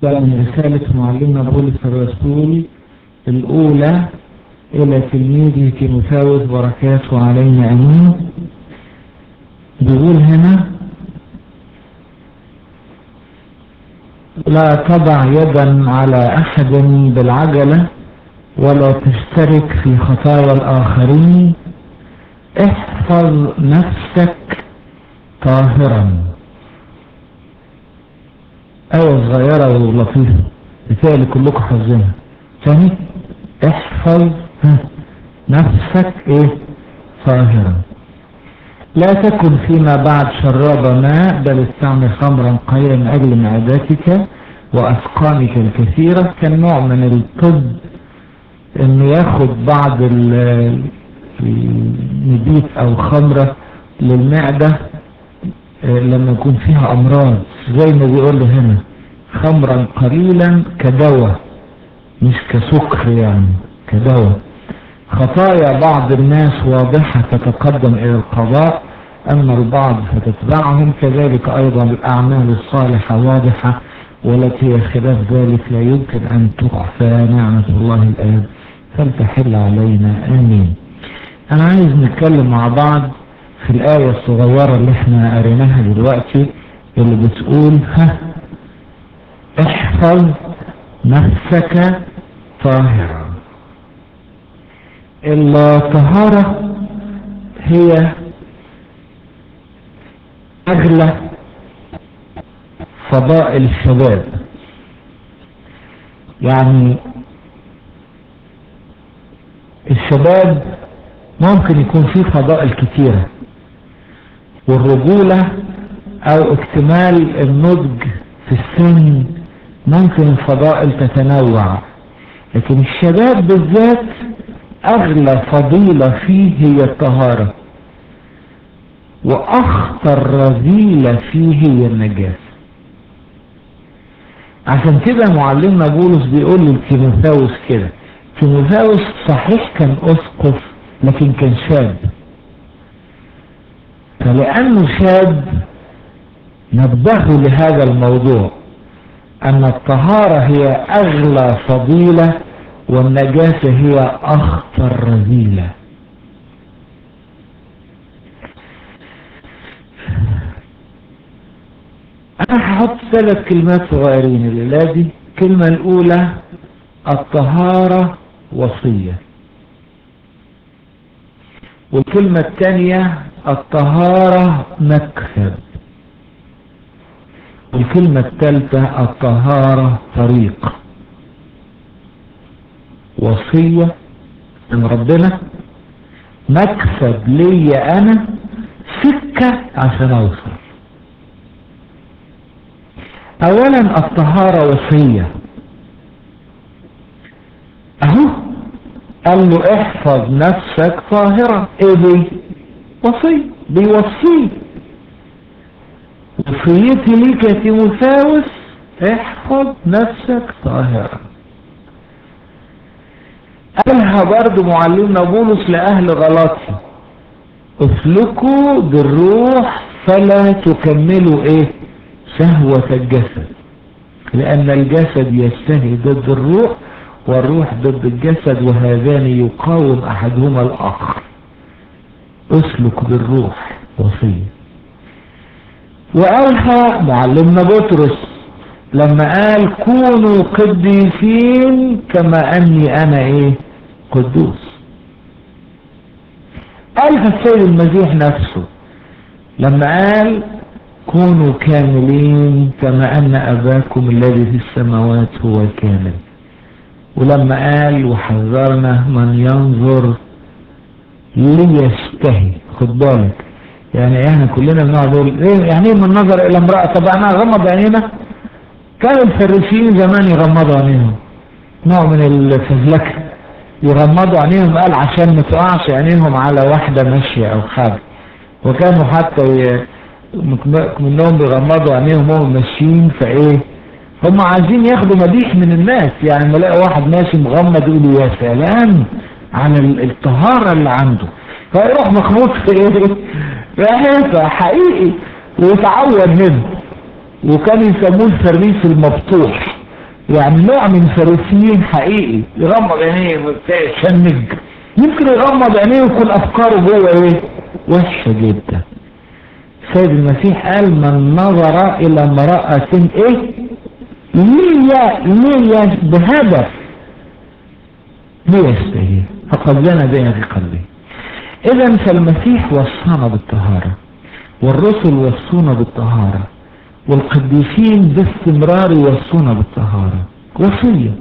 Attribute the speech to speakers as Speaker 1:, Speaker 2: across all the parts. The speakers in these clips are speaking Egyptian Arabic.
Speaker 1: من رسالة معلمنا بولس الرسول الأولى إلى تلميذه تيموثاوس بركاته علينا أمين بيقول هنا لا تضع يدا على أحد بالعجلة ولا تشترك في خطايا الآخرين احفظ نفسك طاهرا آية صغيرة ولطيفة بالتالي كلكم حافظينها ثاني احفظ نفسك ايه طاهرا لا تكن فيما بعد شراب ماء بل استعمل خمرا قليلا من اجل معدتك واسقامك الكثيرة كنوع من الطب انه ياخد بعض النبيت او خمرة للمعدة لما يكون فيها امراض زي ما بيقول له هنا خمرا قليلا كدواء مش كسكر يعني كدواء خطايا بعض الناس واضحة تتقدم الى القضاء اما البعض فتتبعهم كذلك ايضا الاعمال الصالحة واضحة والتي خلاف ذلك لا يمكن ان تخفى نعمة الله الاب فلتحل علينا امين انا عايز نتكلم مع بعض في الآية الصغيرة اللي احنا قريناها دلوقتي اللي بتقول ها احفظ نفسك طاهرا الطهارة هي أغلى فضائل الشباب يعني الشباب ممكن يكون فيه فضائل كتيرة والرجولة او اكتمال النضج في السن ممكن الفضائل تتنوع لكن الشباب بالذات اغلى فضيلة فيه هي الطهارة واخطر رذيلة فيه هي النجاسة عشان كده معلمنا بولس بيقول لتيموثاوس كده تيموثاوس صحيح كان اسقف لكن كان شاب فلأنه شاب نبهه لهذا الموضوع أن الطهارة هي أغلى فضيلة والنجاسة هي أخطر رذيلة أنا هحط ثلاث كلمات صغيرين الليلة دي الكلمة الأولى الطهارة وصية والكلمة الثانية الطهارة مكسب والكلمة الثالثة الطهارة طريق وصية من ربنا مكسب ليا انا سكة عشان اوصل اولا الطهارة وصية اهو قال له احفظ نفسك طاهرة ايه دي وصي بيوصيه وصيتي ليك يا تيموثاوس احفظ نفسك طاهرا قالها برضو معلمنا بولس لأهل غلطي اسلكوا بالروح فلا تكملوا ايه شهوة الجسد لأن الجسد يشتهي ضد الروح والروح ضد الجسد وهذان يقاوم أحدهما الآخر اسلك بالروح وصية وقالها معلمنا بطرس لما قال كونوا قديسين كما اني انا ايه قدوس قالها السيد المسيح نفسه لما قال كونوا كاملين كما ان اباكم الذي في السماوات هو كامل ولما قال وحذرنا من ينظر ليشتهي خد بالك يعني احنا كلنا بنقعد نقول ايه يعني ايه من نظر الى امرأة طب احنا غمض عينينا كان الفريسيين زمان يغمضوا عينيهم نوع من الفزلكة يغمضوا عينيهم قال عشان ما تقعش عينيهم على واحدة ماشية او حاجة وكانوا حتى ي... منهم بيغمضوا عينيهم وهم ماشيين فايه هم عايزين ياخدوا مديح من الناس يعني ما يلاقي واحد ماشي مغمض يقولوا يا سلام على الطهارة اللي عنده فيروح مخبوط في ايه في حقيقي ويتعور منه وكان يسموه الفريس المفتوح يعني نوع من فريسيين حقيقي يغمض عينيه يشنج يمكن يغمض عينيه ويكون افكاره جوه ايه وحشه جدا سيد المسيح قال من نظر الى امرأة ايه ليه ليه بهدف ليه يستهي فقد لنا بين في قلبه اذا فالمسيح وصانا بالطهارة والرسل وصونا بالطهارة والقديسين باستمرار يوصونا بالطهارة وصية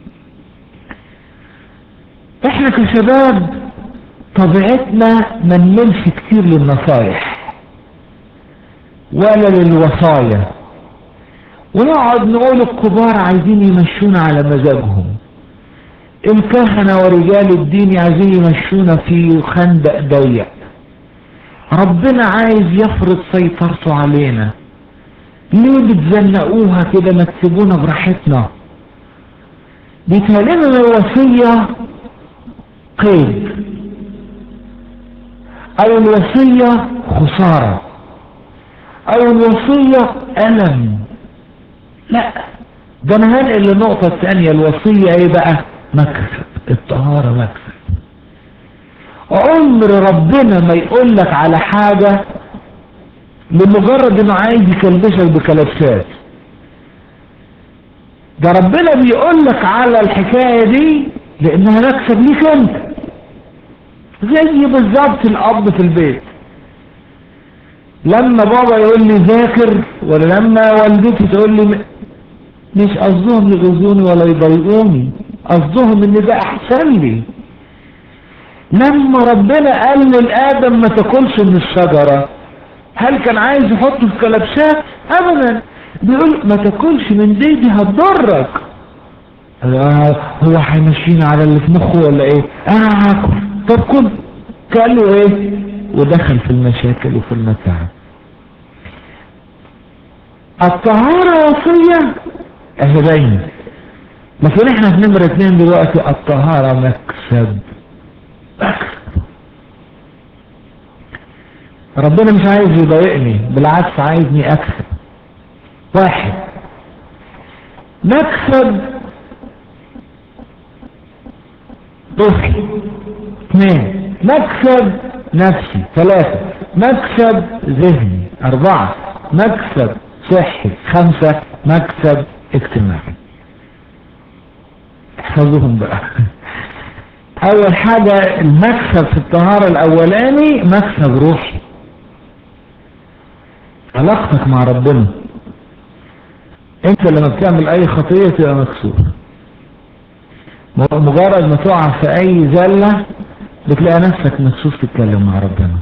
Speaker 1: احنا كشباب طبيعتنا ما نملش كتير للنصايح ولا للوصايا ونقعد نقول الكبار عايزين يمشونا على مزاجهم الكهنة ورجال الدين عايزين يمشونا في خندق ضيق ربنا عايز يفرض سيطرته علينا ليه بتزنقوها كده ما تسيبونا براحتنا بيتهيألنا الوصية قيد او الوصية خسارة او الوصية ألم لا ده انا هنقل للنقطة الثانية الوصية ايه بقى مكسب الطهارة مكسب عمر ربنا ما يقول لك على حاجة لمجرد انه عايز يكلبشك بكلبشات ده ربنا بيقول لك على الحكاية دي لانها مكسب ليك انت زي بالظبط الاب في البيت لما بابا يقول لي ذاكر ولا لما والدتي تقول لي مش قصدهم يغزوني ولا يضايقوني قصدهم ان ده احسن لي لما ربنا قال للآدم ما تاكلش من الشجرة هل كان عايز يحطه في كلبشات ابدا بيقول ما تاكلش من دي دي هتضرك هو هيمشينا على اللي في مخه ولا ايه انا هاكل طب كل قال له ايه ودخل في المشاكل وفي المتاعب الطهارة وصية اهي باين لكن احنا في نمرة اتنين دلوقتي الطهارة مكسب مكسب ربنا مش عايز يضايقني بالعكس عايزني اكسب واحد مكسب روحي اثنين مكسب نفسي ثلاثة مكسب ذهني اربعة مكسب صحي خمسة مكسب اجتماعي احفظوهم بقى اول حاجة المكسب في الطهارة الاولاني مكسب روحي علاقتك مع ربنا انت لما بتعمل اي خطية تبقى مكسور مجرد ما تقع في اي زلة بتلاقي نفسك مكسوف تتكلم مع ربنا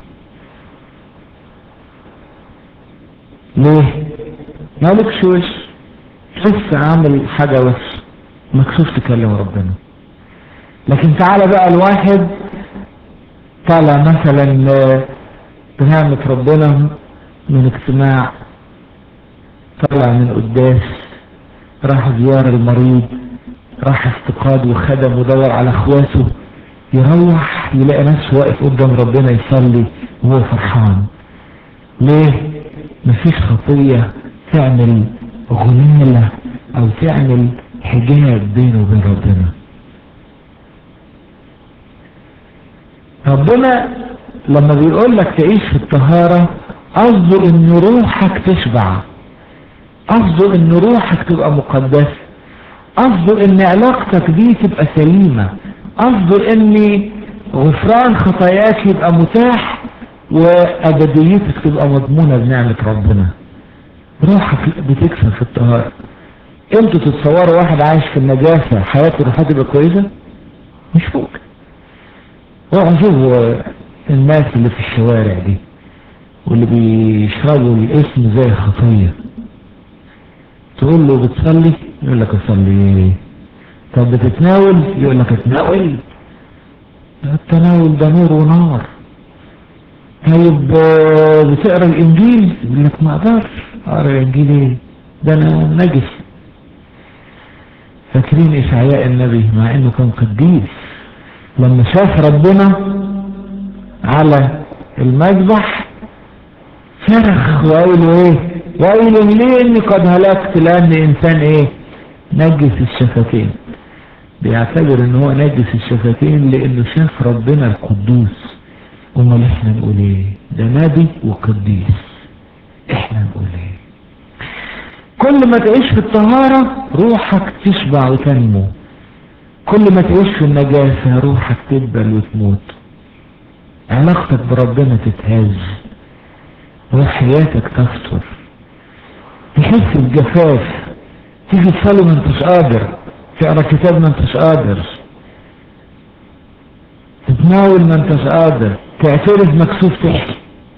Speaker 1: ليه مالكش وش لسه عامل حاجة وش مكسوف تكلم ربنا لكن تعالى بقى الواحد طالع مثلا بنعمة ربنا من اجتماع طلع من قداس راح زيارة المريض راح استقاد وخدم ودور على اخواته يروح يلاقي نفسه واقف قدام ربنا يصلي وهو فرحان ليه مفيش خطية تعمل غنيلة او تعمل حجاب بينه وبين ربنا ربنا لما بيقول لك تعيش في الطهارة قصده ان روحك تشبع قصده ان روحك تبقى مقدسة قصده ان علاقتك دي تبقى سليمة قصده ان غفران خطاياك يبقى متاح وابديتك تبقى مضمونة بنعمة ربنا روحك بتكسب في الطهارة انتوا تتصوروا واحد عايش في النجاسة حياته روحها تبقى كويسة مش ممكن روحوا شوفوا الناس اللي في الشوارع دي واللي بيشربوا الاسم زي خطية تقول له بتصلي يقول لك اصلي طب بتتناول يقول لك اتناول التناول ده نور ونار طيب بتقرا الانجيل يقول لك ما اقدرش اقرا الانجيل ايه ده انا نجس فاكرين اشعياء النبي مع انه كان قديس لما شاف ربنا على المذبح صرخ وقال ايه وقال لي اني قد هلكت لان انسان ايه نجس الشفتين بيعتبر ان هو نجس الشفتين لانه شاف ربنا القدوس امال احنا نقول ايه ده نبي وقديس احنا نقول ايه كل ما تعيش في الطهارة روحك تشبع وتنمو كل ما تعيش في النجاسة روحك تدبل وتموت علاقتك بربنا تتهز روحياتك تفتر تحس بجفاف تيجي تصلي ما انتش قادر تقرا كتاب ما انتش قادر تتناول ما انتش قادر تعترف مكسوف تحكي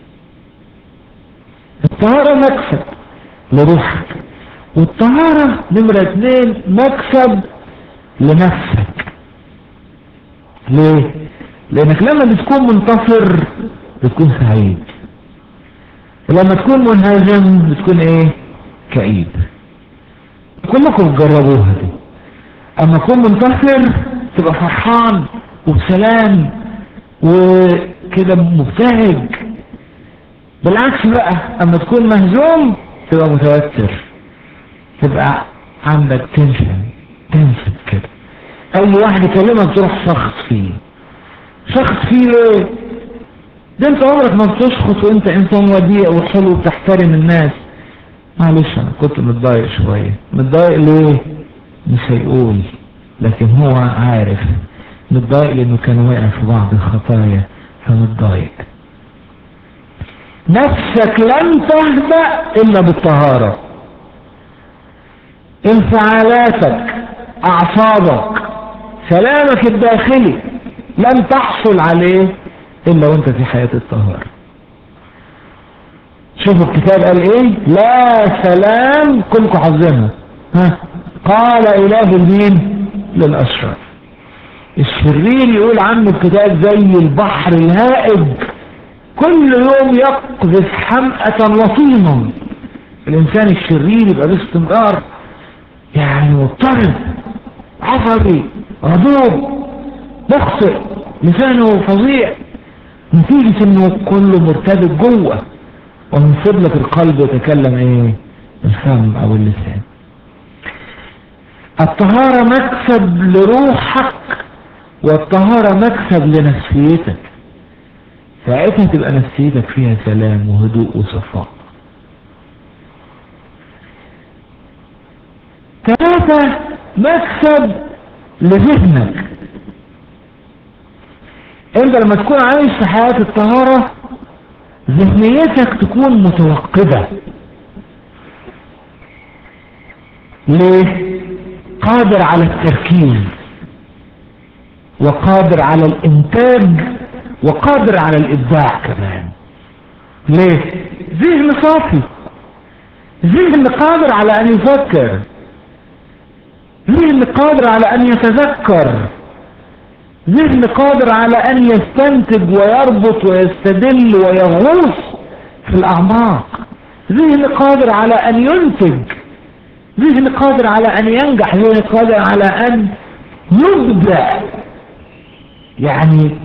Speaker 1: الطهارة مكسب لروحك والطهارة نمرة اتنين مكسب لنفسك ليه لانك لما بتكون منتصر بتكون سعيد ولما تكون منهزم بتكون ايه كئيب كلكم تجربوها دي اما تكون منتصر تبقى فرحان وبسلام وكده مبتهج بالعكس بقى اما تكون مهزوم تبقى متوتر تبقى عندك تنشن تنشن كده اي واحد يكلمك تروح شخص فيه شخص فيه ليه ده انت عمرك ما بتشخص وانت انسان وديع وحلو وبتحترم الناس معلش انا كنت متضايق شوية متضايق ليه مش هيقول لكن هو عارف متضايق لانه كان واقع في بعض الخطايا فمتضايق نفسك لن تهدأ الا بالطهارة انفعالاتك اعصابك سلامك الداخلي لن تحصل عليه الا وانت في حياة الطهارة شوفوا الكتاب قال ايه لا سلام كلكم حافظينها ها قال اله المين للاشرار الشرير يقول عنه الكتاب زي البحر الهائج كل يوم يقذف حمأة وطينا الانسان الشرير يبقى باستمرار يعني مضطرب عصبي غضوب مخطئ لسانه فظيع نتيجة انه كله مرتبط جوه ومن فضلة القلب يتكلم ايه الفم او اللسان الطهارة مكسب لروحك والطهارة مكسب لنفسيتك ساعتها تبقى نفسيتك فيها سلام وهدوء وصفاء ثلاثة مكسب لذهنك انت لما تكون عايش في حياة الطهارة ذهنيتك تكون متوقدة ليه قادر على التركيز وقادر على الانتاج وقادر على الابداع كمان ليه ذهن صافي ذهن قادر على ان يفكر ذهن قادر على ان يتذكر ذهن قادر على ان يستنتج ويربط ويستدل ويغوص في الاعماق ذهن قادر على ان ينتج ذهن قادر على ان ينجح ذهن قادر على ان يبدع يعني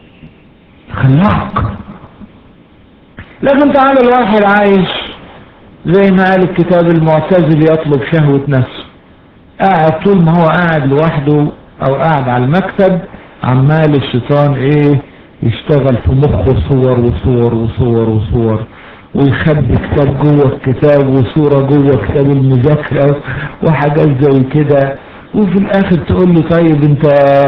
Speaker 1: خلاق لكن تعالى الواحد عايش زي ما قال الكتاب المعتزل يطلب شهوة نفسه قاعد طول ما هو قاعد لوحده او قاعد على المكتب عمال الشيطان ايه يشتغل في مخه صور وصور وصور وصور ويخبي كتاب جوه الكتاب وصورة جوه كتاب المذاكرة وحاجات زي كده وفي الاخر تقول له طيب انت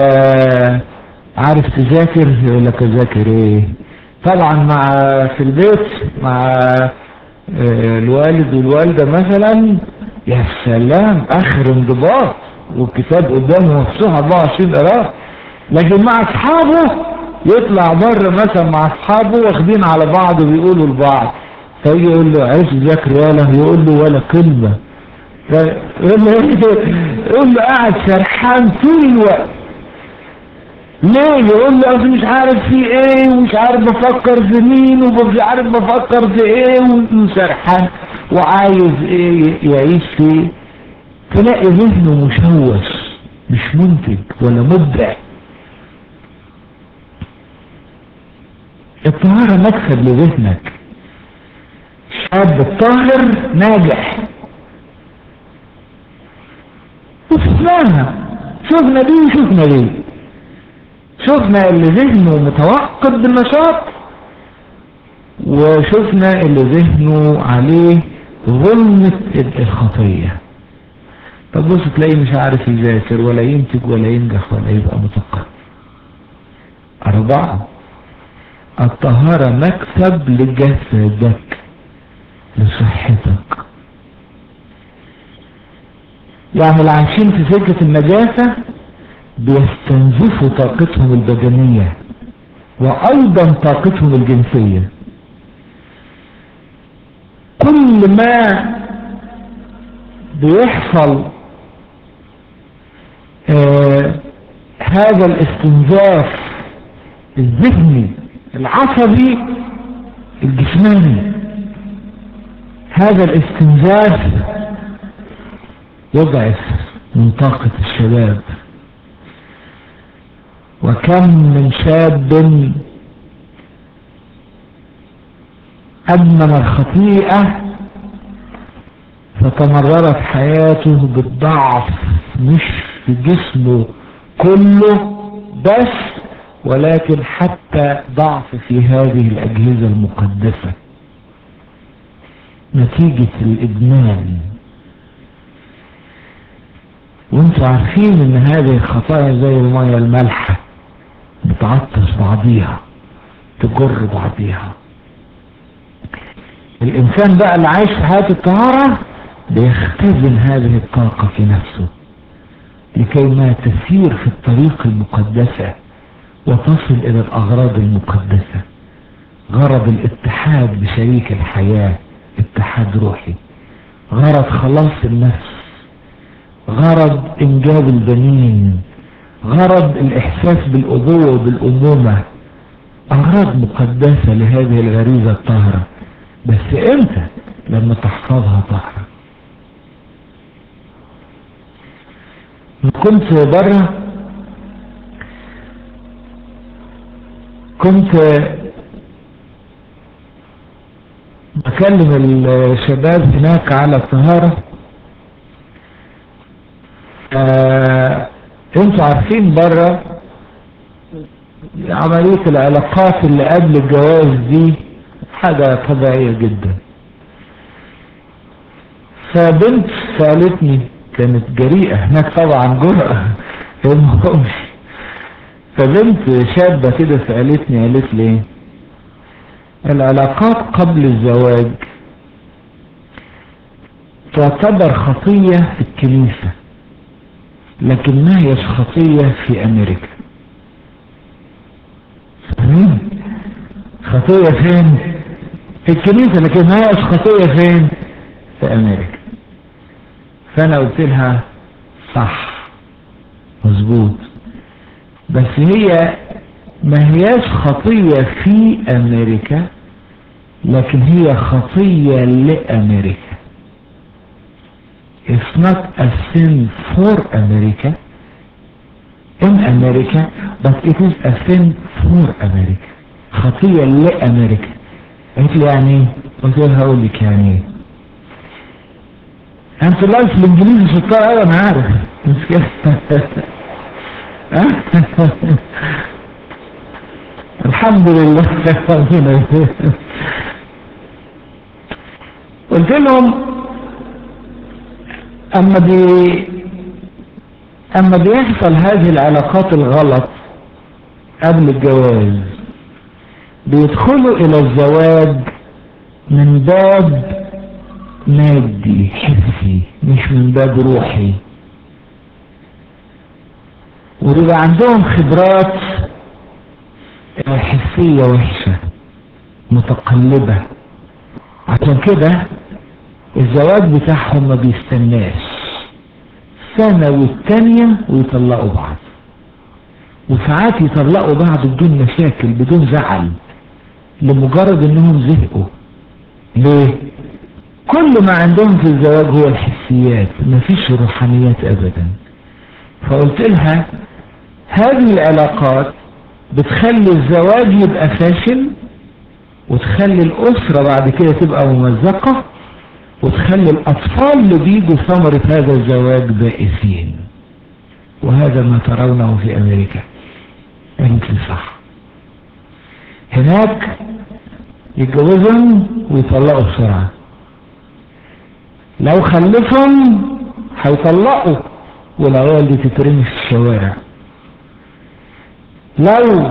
Speaker 1: عارف تذاكر يقول لك اذاكر ايه طبعا مع في البيت مع الوالد والوالدة مثلا يا سلام اخر انضباط والكتاب قدامه مفتوح 24 قراءة لكن مع اصحابه يطلع بره مثلا مع اصحابه واخدين على بعض وبيقولوا لبعض فيجي يقول له عايز تذاكر ولا يقول له ولا كلمة يقول له يقول له قاعد سرحان طول الوقت ليه يقول له اصل مش عارف في ايه ومش عارف بفكر في مين ومش عارف بفكر في ايه وسرحان وعايز ايه يعيش فيه تلاقي ذهنه مشوش مش منتج ولا مبدع الطهارة مكسب لذهنك الشاب الطاهر ناجح شفنا دي وشفنا دي شفنا اللي ذهنه متوقد بالنشاط وشفنا اللي ذهنه عليه ظلمة الخطية طب بص تلاقيه مش عارف يذاكر ولا ينتج ولا ينجح ولا يبقى مثقف أربعة الطهارة مكسب لجسدك لصحتك يعني اللي عايشين في سكة النجاسة بيستنزفوا طاقتهم البدنية وأيضا طاقتهم الجنسية كل ما بيحصل آه هذا الاستنزاف الذهني العصبي الجسماني هذا الاستنزاف يضعف من طاقة الشباب وكم من شاب أدمن الخطيئة فتمررت حياته بالضعف مش في جسمه كله بس ولكن حتى ضعف في هذه الأجهزة المقدسة نتيجة الإدمان وانتوا عارفين ان هذه الخطايا زي المية المالحة بتعطش بعضيها تجر بعضيها الانسان بقى اللي عايش في حياة الطهارة بيختزن هذه الطاقة في نفسه لكي ما تسير في الطريق المقدسة وتصل الى الاغراض المقدسة غرض الاتحاد بشريك الحياة اتحاد روحي غرض خلاص النفس غرض انجاب البنين غرض الاحساس بالابوة وبالامومة اغراض مقدسة لهذه الغريزة الطاهرة بس امتى لما تحفظها طاهرة كنت بره كنت بكلم الشباب هناك على الطهارة آه انتوا عارفين بره عملية العلاقات اللي قبل الجواز دي حاجة طبيعية جدا فبنت سألتني كانت جريئة هناك طبعا جرأة المهمش فبنت شابة كده سألتني قالت لي العلاقات قبل الزواج تعتبر خطية في الكنيسة لكن ما هيش خطية في امريكا فاهمين خطية فين في الكنيسة لكن ما هيش خطية فين في امريكا فانا قلت لها صح مظبوط بس هي ما هياش خطية في امريكا لكن هي خطية لامريكا It's not a sin for America in America but it is a sin for America خطية لأمريكا قلت لي يعني ايه؟ قلت لها هقول لك يعني ايه انت الله في الانجليزي شطار قوي انا عارف مش كده الحمد لله قلت لهم اما بي اما بيحصل هذه العلاقات الغلط قبل الجواز بيدخلوا الى الزواج من باب مادي حسي مش من باب روحي ويبقى عندهم خبرات حسية وحشة متقلبة عشان كده الزواج بتاعهم ما بيستناش سنة والتانية ويطلقوا بعض وساعات يطلقوا بعض بدون مشاكل بدون زعل لمجرد انهم زهقوا ليه كل ما عندهم في الزواج هو الحسيات مفيش روحانيات ابدا فقلت لها هذه العلاقات بتخلي الزواج يبقى فاشل وتخلي الاسرة بعد كده تبقى ممزقة وتخلي الاطفال اللي بيجوا ثمرة هذا الزواج بائسين وهذا ما ترونه في أمريكا قالت لي صح هناك يتجوزهم ويطلقوا بسرعة لو خلفهم هيطلقوا والعيال دي تترمي في الشوارع لو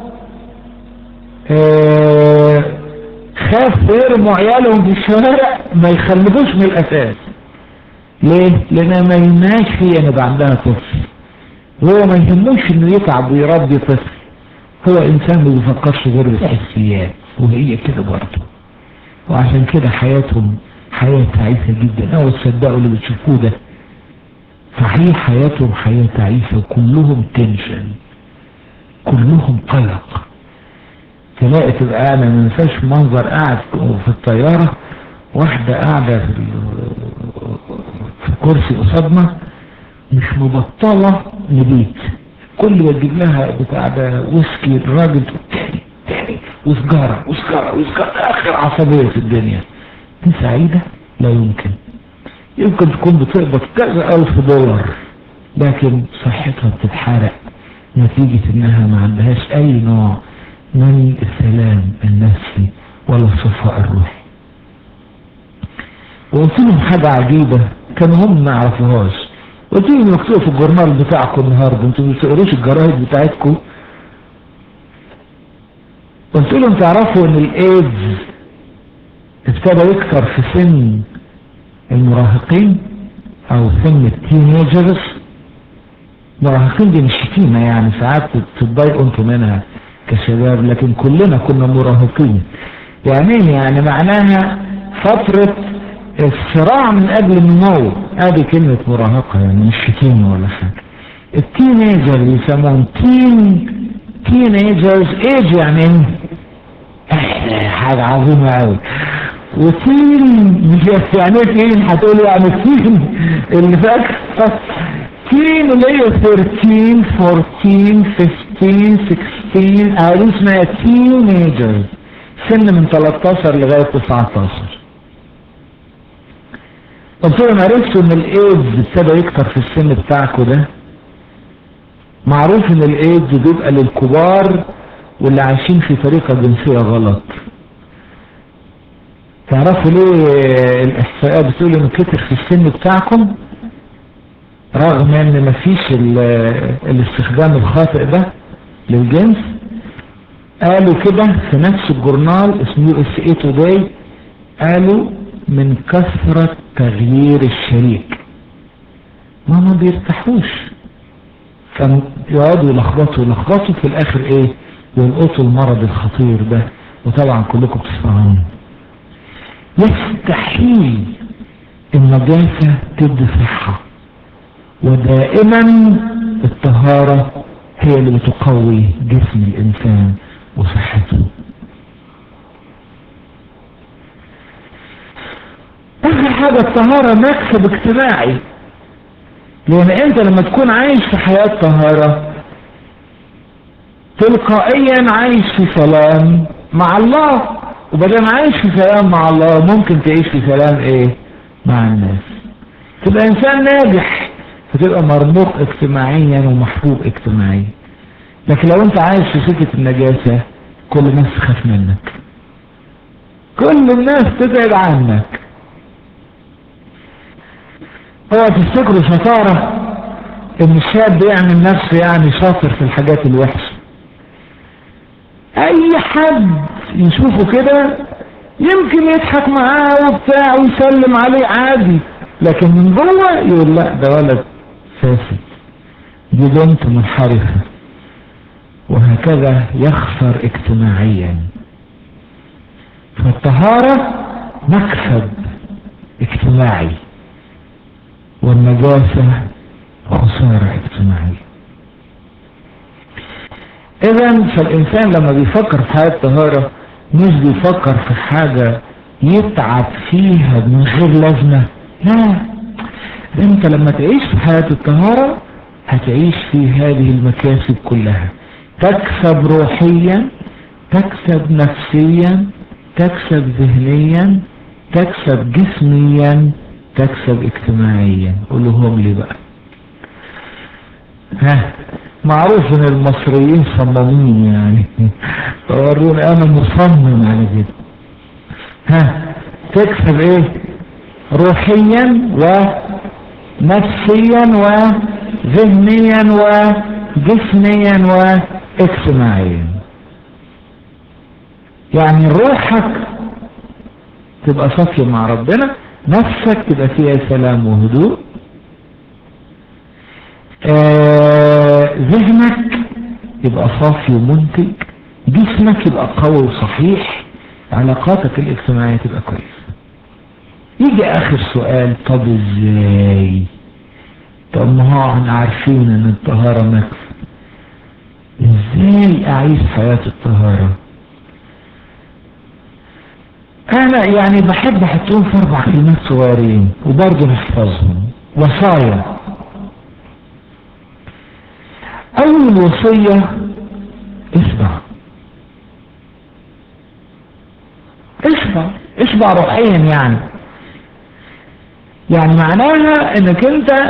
Speaker 1: آه خاف يرموا عيالهم في الشوارع ما يخلفوش من الأساس ليه؟ لأن ما يهمهاش هي ان يبقى عندها طفل هو ما يهموش انه يتعب ويربي طفل هو انسان ما بيفكرش غير بالحسيات وهي كده برضه وعشان كده حياتهم حياة تعيسة جدا او تصدقوا اللي بتشوفوه ده صحيح حياتهم حياة تعيسة وكلهم تنشن كلهم قلق تلاقي تبقى قاعدة ما ننساش منظر قاعد في الطيارة واحدة قاعدة في, في الكرسي قصادنا مش مبطلة نبيت كل ما تجيب لها بتاع ده ويسكي الراجل تاني تاني وسجارة وسجارة وسجارة آخر عصبية في الدنيا دي سعيدة لا يمكن يمكن تكون بتقبض كذا ألف دولار لكن صحتها بتتحرق نتيجة انها ما عندهاش اي نوع من السلام النفسي ولا الصفاء الروحي وقلت لهم حاجة عجيبة كانوا هم ما يعرفوهاش قلت لهم مكتوب في الجورنال بتاعكم النهارده انتوا ما بتقروش الجرايد بتاعتكم قلت لهم تعرفوا ان الايدز ابتدى يكثر في سن المراهقين او سن التينيجرز مراهقين دي مش شتيمة يعني ساعات تتضايقوا انتوا منها كشباب لكن كلنا كنا مراهقين يعني يعني معناها فترة الصراع من اجل النمو ادي كلمة مراهقة يعني مش شتيمة ولا حاجة التينيجر يسموهم تين تينيجرز ايج يعني حاجة عظيمة قوي وتين مش يعني تين هتقول يعني التين اللي فاكر تين اللي هي 13 14 15 16 هذه اسمها تينيجرز سن من 13 لغاية 19 قلت لهم عرفتوا ان الايدز ابتدى يكتر في السن بتاعكم ده معروف ان الايدز بيبقى للكبار واللي عايشين في طريقة جنسية غلط تعرفوا ليه الاحصائيات بتقول انه كتر في السن بتاعكم رغم ان مفيش الاستخدام الخاطئ ده للجنس قالوا كده في نفس الجورنال اسمه اس اي توداي قالوا من كثرة تغيير الشريك ما ما بيرتاحوش كانوا يقعدوا يلخبطوا يلخبطوا في الاخر ايه يلقطوا المرض الخطير ده وطبعا كلكم بتسمعوا يستحيل النجاسة تدي صحة ودائما الطهارة هي اللي بتقوي جسم الإنسان وصحته آخر حاجة الطهارة مكسب اجتماعي لأن أنت لما تكون عايش في حياة طهارة تلقائيا عايش في سلام مع الله وبدل عايش في سلام مع الله ممكن تعيش في سلام ايه مع الناس تبقى انسان ناجح فتبقى مرموق اجتماعيا ومحبوب اجتماعيا لكن لو انت عايش في سكة النجاسة كل الناس تخاف منك كل الناس تبعد عنك هو تفتكروا شطارة ان الشاب يعمل نفسه يعني شاطر في الحاجات الوحشة اي حد يشوفه كده يمكن يضحك معاه وبتاع ويسلم عليه عادي لكن من جوه يقول لا ده ولد فاسد دي بنت منحرفة وهكذا يخسر اجتماعيا فالطهارة مكسب اجتماعي والنجاسة خسارة اجتماعية اذا فالانسان لما بيفكر في حياة الطهارة مش بيفكر في حاجة يتعب فيها من غير لازمة لا انت لما تعيش في حياة الطهارة هتعيش في هذه المكاسب كلها تكسب روحيا تكسب نفسيا تكسب ذهنيا تكسب جسميا تكسب اجتماعيا قولهم لي بقى ها معروف ان المصريين صمامين يعني فوروني انا مصمم على كده ها تكسب ايه روحيا ونفسيا وذهنيا وجسميا واجتماعيا يعني روحك تبقى صافية مع ربنا نفسك تبقى فيها سلام وهدوء آه ذهنك يبقى صافي ومنتج جسمك يبقى قوي وصحيح علاقاتك الاجتماعية تبقى كويسة يجي اخر سؤال طب ازاي طب ما هو احنا عارفين ان الطهارة مكسب ازاي اعيش حياة الطهارة انا يعني بحب احطهم في اربع كلمات صغيرين وبرضه نحفظهم وصايا اول وصية اسمع اسمع اسمع روحيا يعني يعني معناها انك انت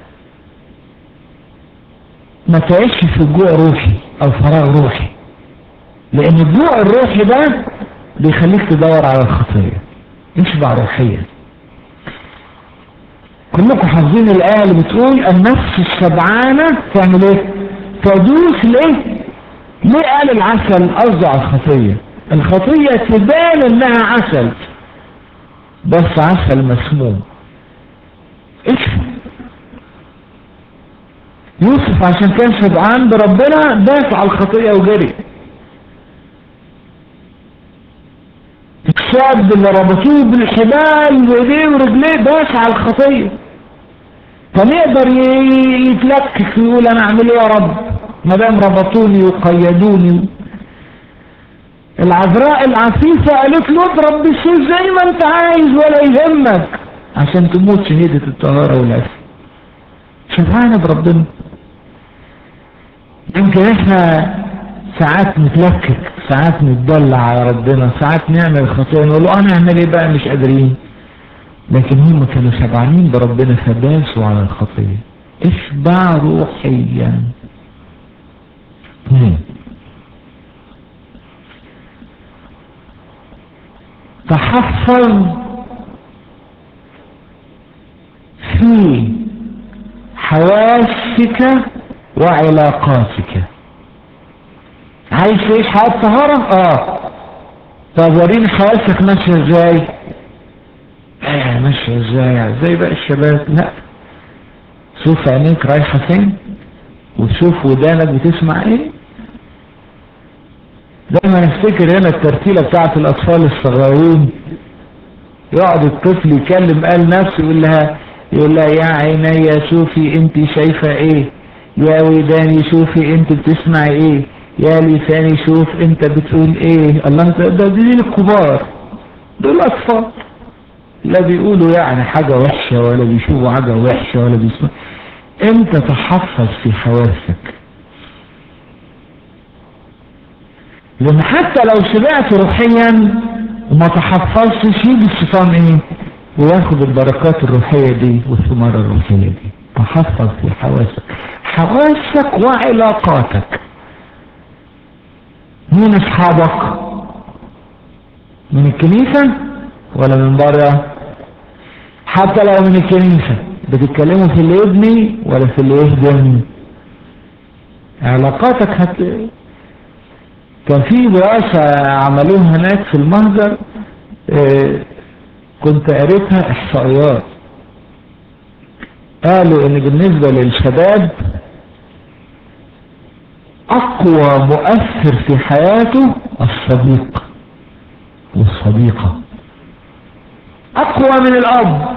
Speaker 1: ما تعيش في جوع روحي او فراغ روحي لان الجوع الروحي ده بيخليك تدور على الخطية اشبع روحيا كلكم حافظين الآية اللي بتقول النفس الشبعانة تعمل ايه تدوس ليه ليه قال العسل قصده على الخطية الخطية تبان انها عسل بس عسل مسموم اشبع يوسف عشان كان شبعان بربنا داس على الخطية وجري الشاب اللي ربطوه بالحبال وايديه ورجليه داس على الخطية كان يقدر يتلكك ويقول انا اعمل ايه يا رب ما دام ربطوني وقيدوني العذراء العفيفة قالت له اضرب بالسيف زي ما انت عايز ولا يهمك عشان تموت شهيدة الطهارة والعفة شبعانة بربنا يمكن احنا ساعات نتلكك ساعات نتدلع على ربنا ساعات نعمل خطيئة نقول له انا اعمل ايه بقى مش قادرين لكن هم كانوا شبعانين بربنا فداسوا على الخطية اشبع روحيا تحفظ في حواسك وعلاقاتك عايز تعيش حياة طهارة اه طب وريني حواسك ماشية ازاي ايه ماشية ازاي زي بقى الشباب لا شوف عينيك رايحة فين وشوف ودانك بتسمع ايه دايما نفتكر هنا الترتيلة بتاعت الاطفال الصغيرين يقعد الطفل يكلم قال نفسه يقول لها يقول لها يا عيني شوفي انت شايفة ايه يا وداني شوفي انت بتسمعي ايه يا لساني شوف انت بتقول ايه الله ده دي الكبار دول اطفال لا بيقولوا يعني حاجة وحشة ولا بيشوفوا حاجة وحشة ولا بيسمعوا انت تحفظ في حواسك لان حتى لو شبعت روحيا وما تحفظتش يجي الشيطان ايه وياخد البركات الروحية دي والثمار الروحية دي تحفظ في حواسك حواسك وعلاقاتك مين اصحابك من الكنيسة ولا من بره حتى لو من الكنيسة بتتكلموا في اللي يبني ولا في اللي يهدم علاقاتك هت كان في دراسة عملوها هناك في المهجر اه كنت قريتها احصائيات قالوا ان بالنسبة للشباب اقوى مؤثر في حياته الصديق والصديقة اقوى من الاب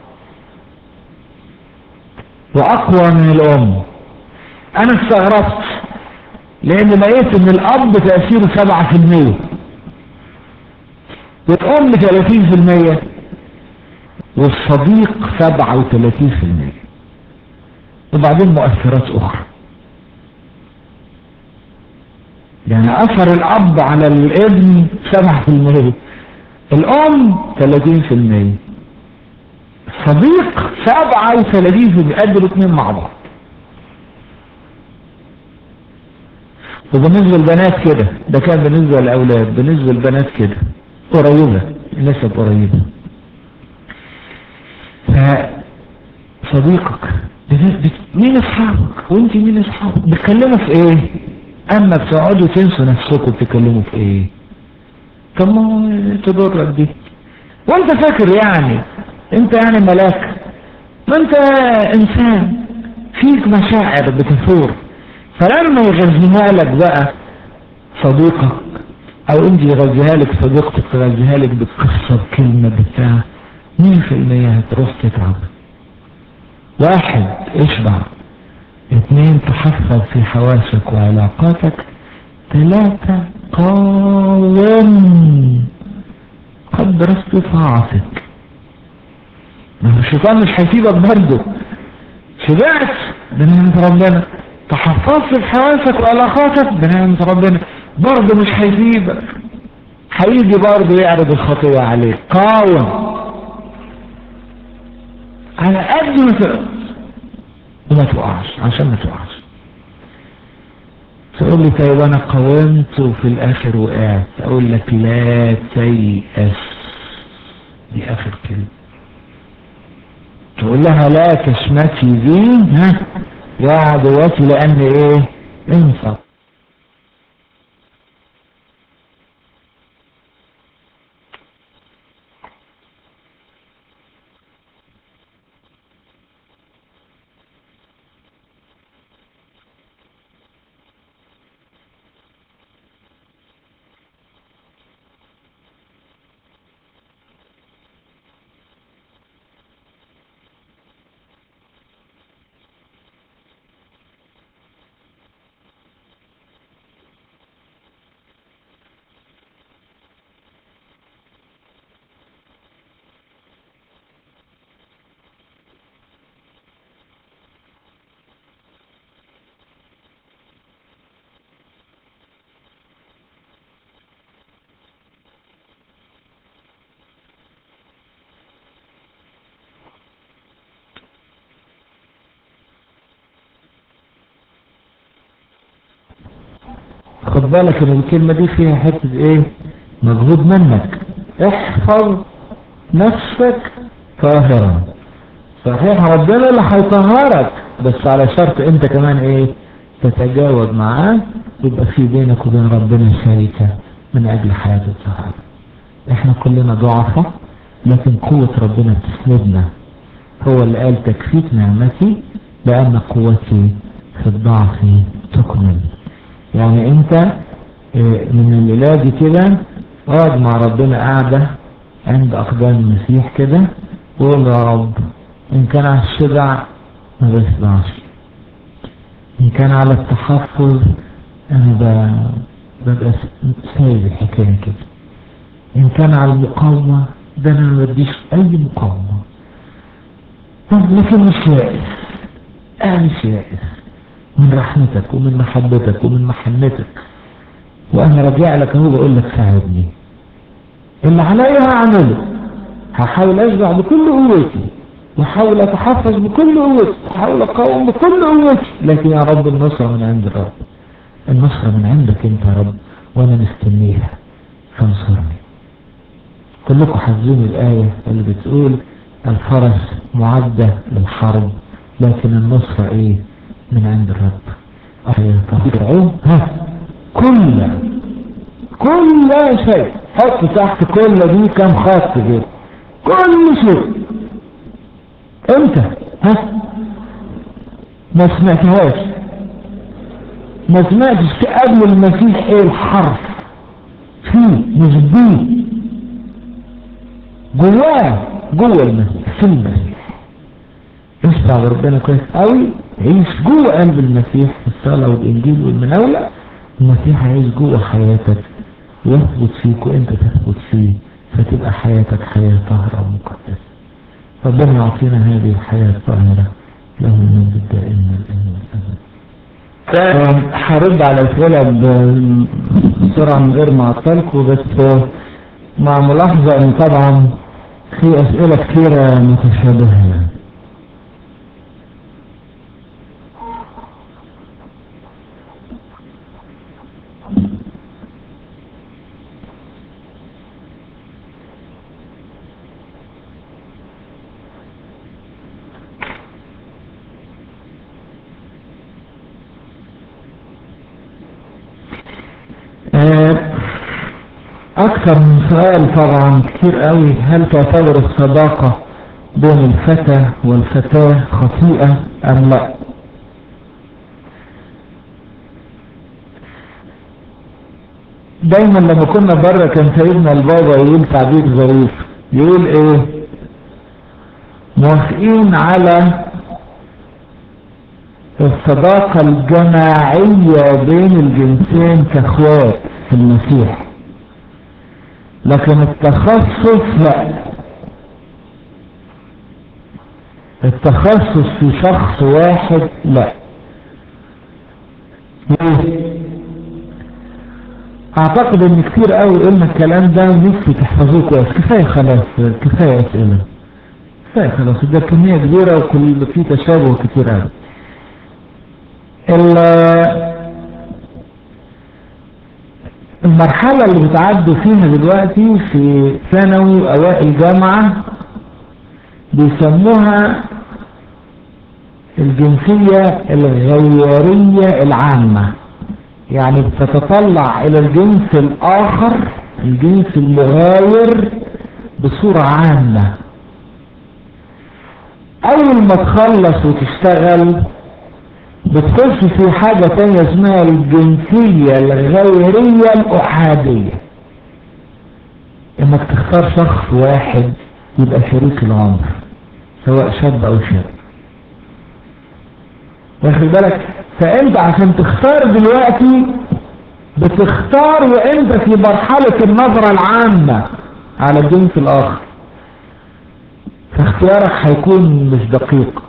Speaker 1: واقوى من الام انا استغربت لان لقيت ان الاب تأثيره سبعة في المية والام ثلاثين في المية والصديق سبعة وثلاثين في المية وبعدين مؤثرات اخرى يعني اثر الاب على الابن سبعة في المية الام ثلاثين في المية الصديق سبعة وثلاثين في المية قدروا اتنين مع بعض وبالنسبة للبنات كده ده كان بالنسبة للأولاد بالنسبة للبنات كده قريبة نسب قريبة فصديقك مين اصحابك وانت مين اصحابك بتكلموا في ايه اما بتقعدوا تنسوا نفسكم بتتكلموا في ايه طب ما تضرك دي وانت فاكر يعني انت يعني ملاك ما انت انسان فيك مشاعر بتثور فلما يغذيها لك بقى صديقك او انت يغذيها لك صديقتك تغذيها لك بقصة بكلمة بتاع مين في المية هتروح تتعب واحد اشبع اثنين تحفظ في حواسك وعلاقاتك ثلاثة قاوم قدر استطاعتك ما هو الشيطان مش هيسيبك برضه شبعت بنعمة ربنا تحفظت في حواسك وعلاقاتك بنعمة ربنا برضه مش هيسيبك هيجي برضه يعرض الخطية عليك قاوم على قد ما تقدر وما تقعش عشان ما تقعش تقول لي طيب انا قاومت وفي الاخر وقعت اقول لك لا تيأس دي اخر كلمة تقول لها لا تشمتي بي ها يا عدواتي لان ايه انفق خد بالك ان الكلمة دي فيها حتة ايه مجهود منك احفظ نفسك طاهرا صحيح ربنا اللي هيطهرك بس على شرط انت كمان ايه تتجاوب معاه يبقى في بينك وبين ربنا شركة من اجل حياة الطهارة احنا كلنا ضعفاء لكن قوة ربنا تسندنا هو اللي قال تكفيك نعمتي لان قوتي في الضعف تكمل يعني انت من الليلة دي كده اقعد مع ربنا قاعدة عند اقدام المسيح كده وقول يا رب ان كان على الشبع ما بسمعش ان كان على التحفظ انا ببقى سايب الحكاية كده ان كان على المقاومة ده انا ما بديش اي مقاومة لكن مش يائس انا مش يائس من رحمتك ومن محبتك ومن محنتك وانا راجع لك اهو بقول لك ساعدني اللي عليا هعمله هحاول اشبع بكل قوتي واحاول اتحفظ بكل قوتي واحاول اقاوم بكل قوتي لكن يا رب النصرة من عند الرب النصرة من عندك انت يا رب وانا مستنيها فانصرني كلكم حافظين الآية اللي بتقول الفرس معدة للحرب لكن النصرة ايه من عند الرب فرعون ها كل كل شيء حط تحت كل دي كم خط كده كل شيء امتى ها ما سمعتهاش ما سمعتش قبل المسيح ايه الحرف فيه مش بيه جواه جوه المسيح في المسيح اسمع ربنا كويس قوي عيش جوه قلب المسيح في الصلاة والإنجيل والمناولة المسيح عايش جوه حياتك يثبت فيك وانت تثبت فيه فتبقى حياتك حياة طاهرة ومقدسة ربنا يعطينا هذه الحياة الطاهرة له المجد الدائم والأمن والأبد هرد على الأسئلة بسرعة من غير ما أعطلكم بس مع ملاحظة ان طبعا في أسئلة كثيرة متشابهة اكثر من سؤال طبعا كتير قوي هل تعتبر الصداقة بين الفتى والفتاة خطيئة ام لا دايما لما كنا بره كان سيدنا البابا يقول تعبير ظريف يقول ايه موافقين على الصداقة الجماعية بين الجنسين كاخوات في المسيح لكن التخصص لا التخصص في شخص واحد لا ليه اعتقد ان كتير قوي قلنا الكلام ده ونفسي تحفظوه كويس كفايه خلاص كفايه اسئله كفايه خلاص ده كميه كبيره وكل في تشابه كتير قوي المرحلة اللي بتعدوا فيها دلوقتي في ثانوي اوائل جامعة بيسموها الجنسية الغيورية العامة يعني بتتطلع الى الجنس الاخر الجنس المغاير بصورة عامة اول ما تخلص وتشتغل بتخش في حاجة تانية اسمها الجنسية الغيرية الأحادية انك تختار شخص واحد يبقى شريك العمر سواء شاب او شاب واخد بالك فانت عشان تختار دلوقتي بتختار وانت في مرحلة النظرة العامة على الجنس الاخر فاختيارك هيكون مش دقيق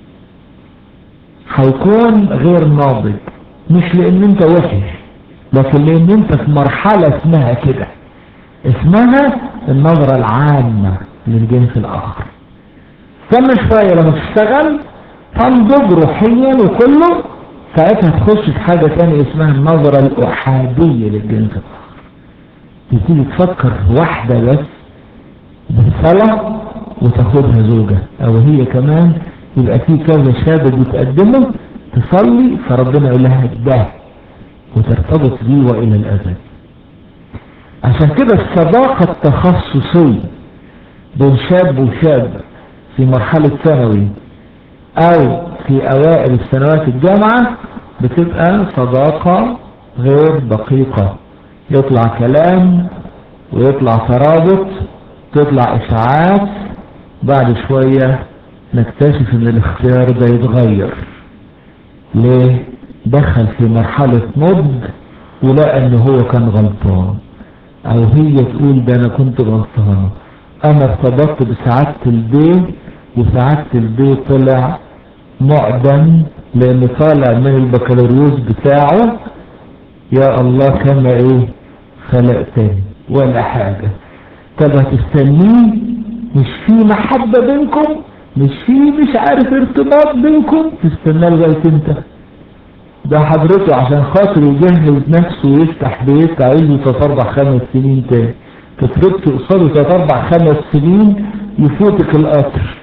Speaker 1: هيكون غير ناضج مش لان انت وحش لكن لان انت في مرحلة اسمها كده اسمها النظرة العامة للجنس الاخر استنى شوية لما تشتغل تنضج روحيا وكله ساعتها تخش في حاجة تانية اسمها النظرة الأحادية للجنس الآخر تبتدي تفكر واحدة بس بالصلاة وتاخدها زوجة أو هي كمان يبقى في كذا شهادة بيتقدموا تصلي فربنا يقول لها ده وترتبط بيه وإلى الأبد عشان كده الصداقة التخصصية بين شاب وشاب في مرحلة ثانوي او في اوائل السنوات الجامعة بتبقى صداقة غير دقيقة يطلع كلام ويطلع ترابط تطلع اشاعات بعد شوية نكتشف ان الاختيار ده يتغير ليه دخل في مرحلة نضج ولقى ان هو كان غلطان او هي تقول ده انا كنت غلطان انا ارتبطت بسعادة البيت وسعادة البيت طلع معدم لان طالع من البكالوريوس بتاعه يا الله كما ايه خلقتني ولا حاجة طب هتستنيه مش في محبة بينكم مش في مش عارف ارتباط بينكم تستناه لغاية انت ده حضرته عشان خاطر يجهز نفسه ويفتح بيت عايز يتصربع خمس سنين تاني تفرضت قصاده ثلاث اربع خمس سنين يفوتك القطر